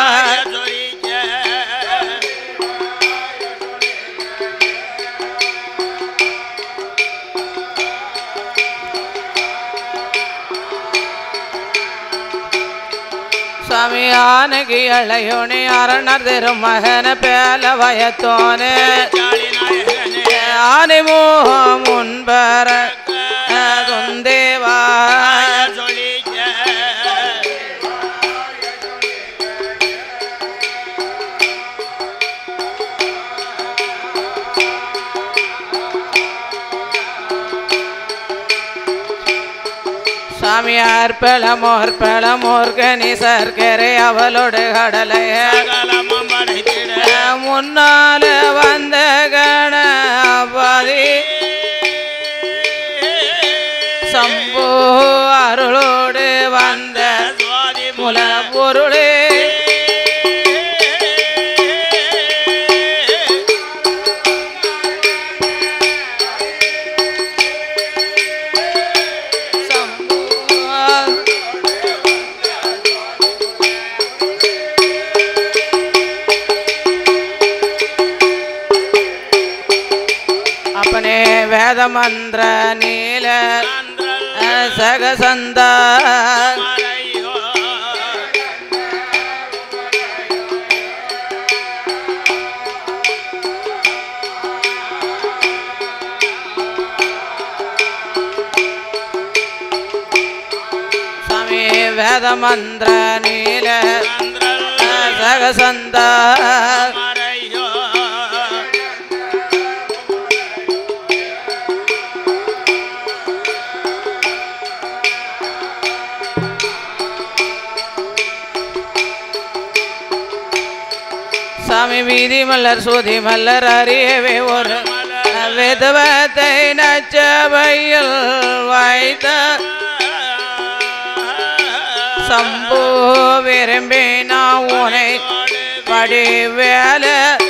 சுவாமியானகி அழையோனி அரணர் திருமகன பேல வயத்தோனே ஆனை மோகம் முன்பரக்க தொந்தேவா சாமியார் பழமோர் பழமோர் கனி சர்க்கரை அவளோடு கடலைய முன்னால வந்த கணபதி சம்போ அருளோடு வந்த முல பொருளே சம்போ அப்பனே வேத மந்திர நீல சகசந்த சுவாமி வேத மந்திர நீல சகசந்த சாமி வீதி மலர் சோதி மலர் அறியவே ஒரு விதவத்தை நச்சபையில் வைத்த சம்போ விரும்பி நான் உனை படி வேலை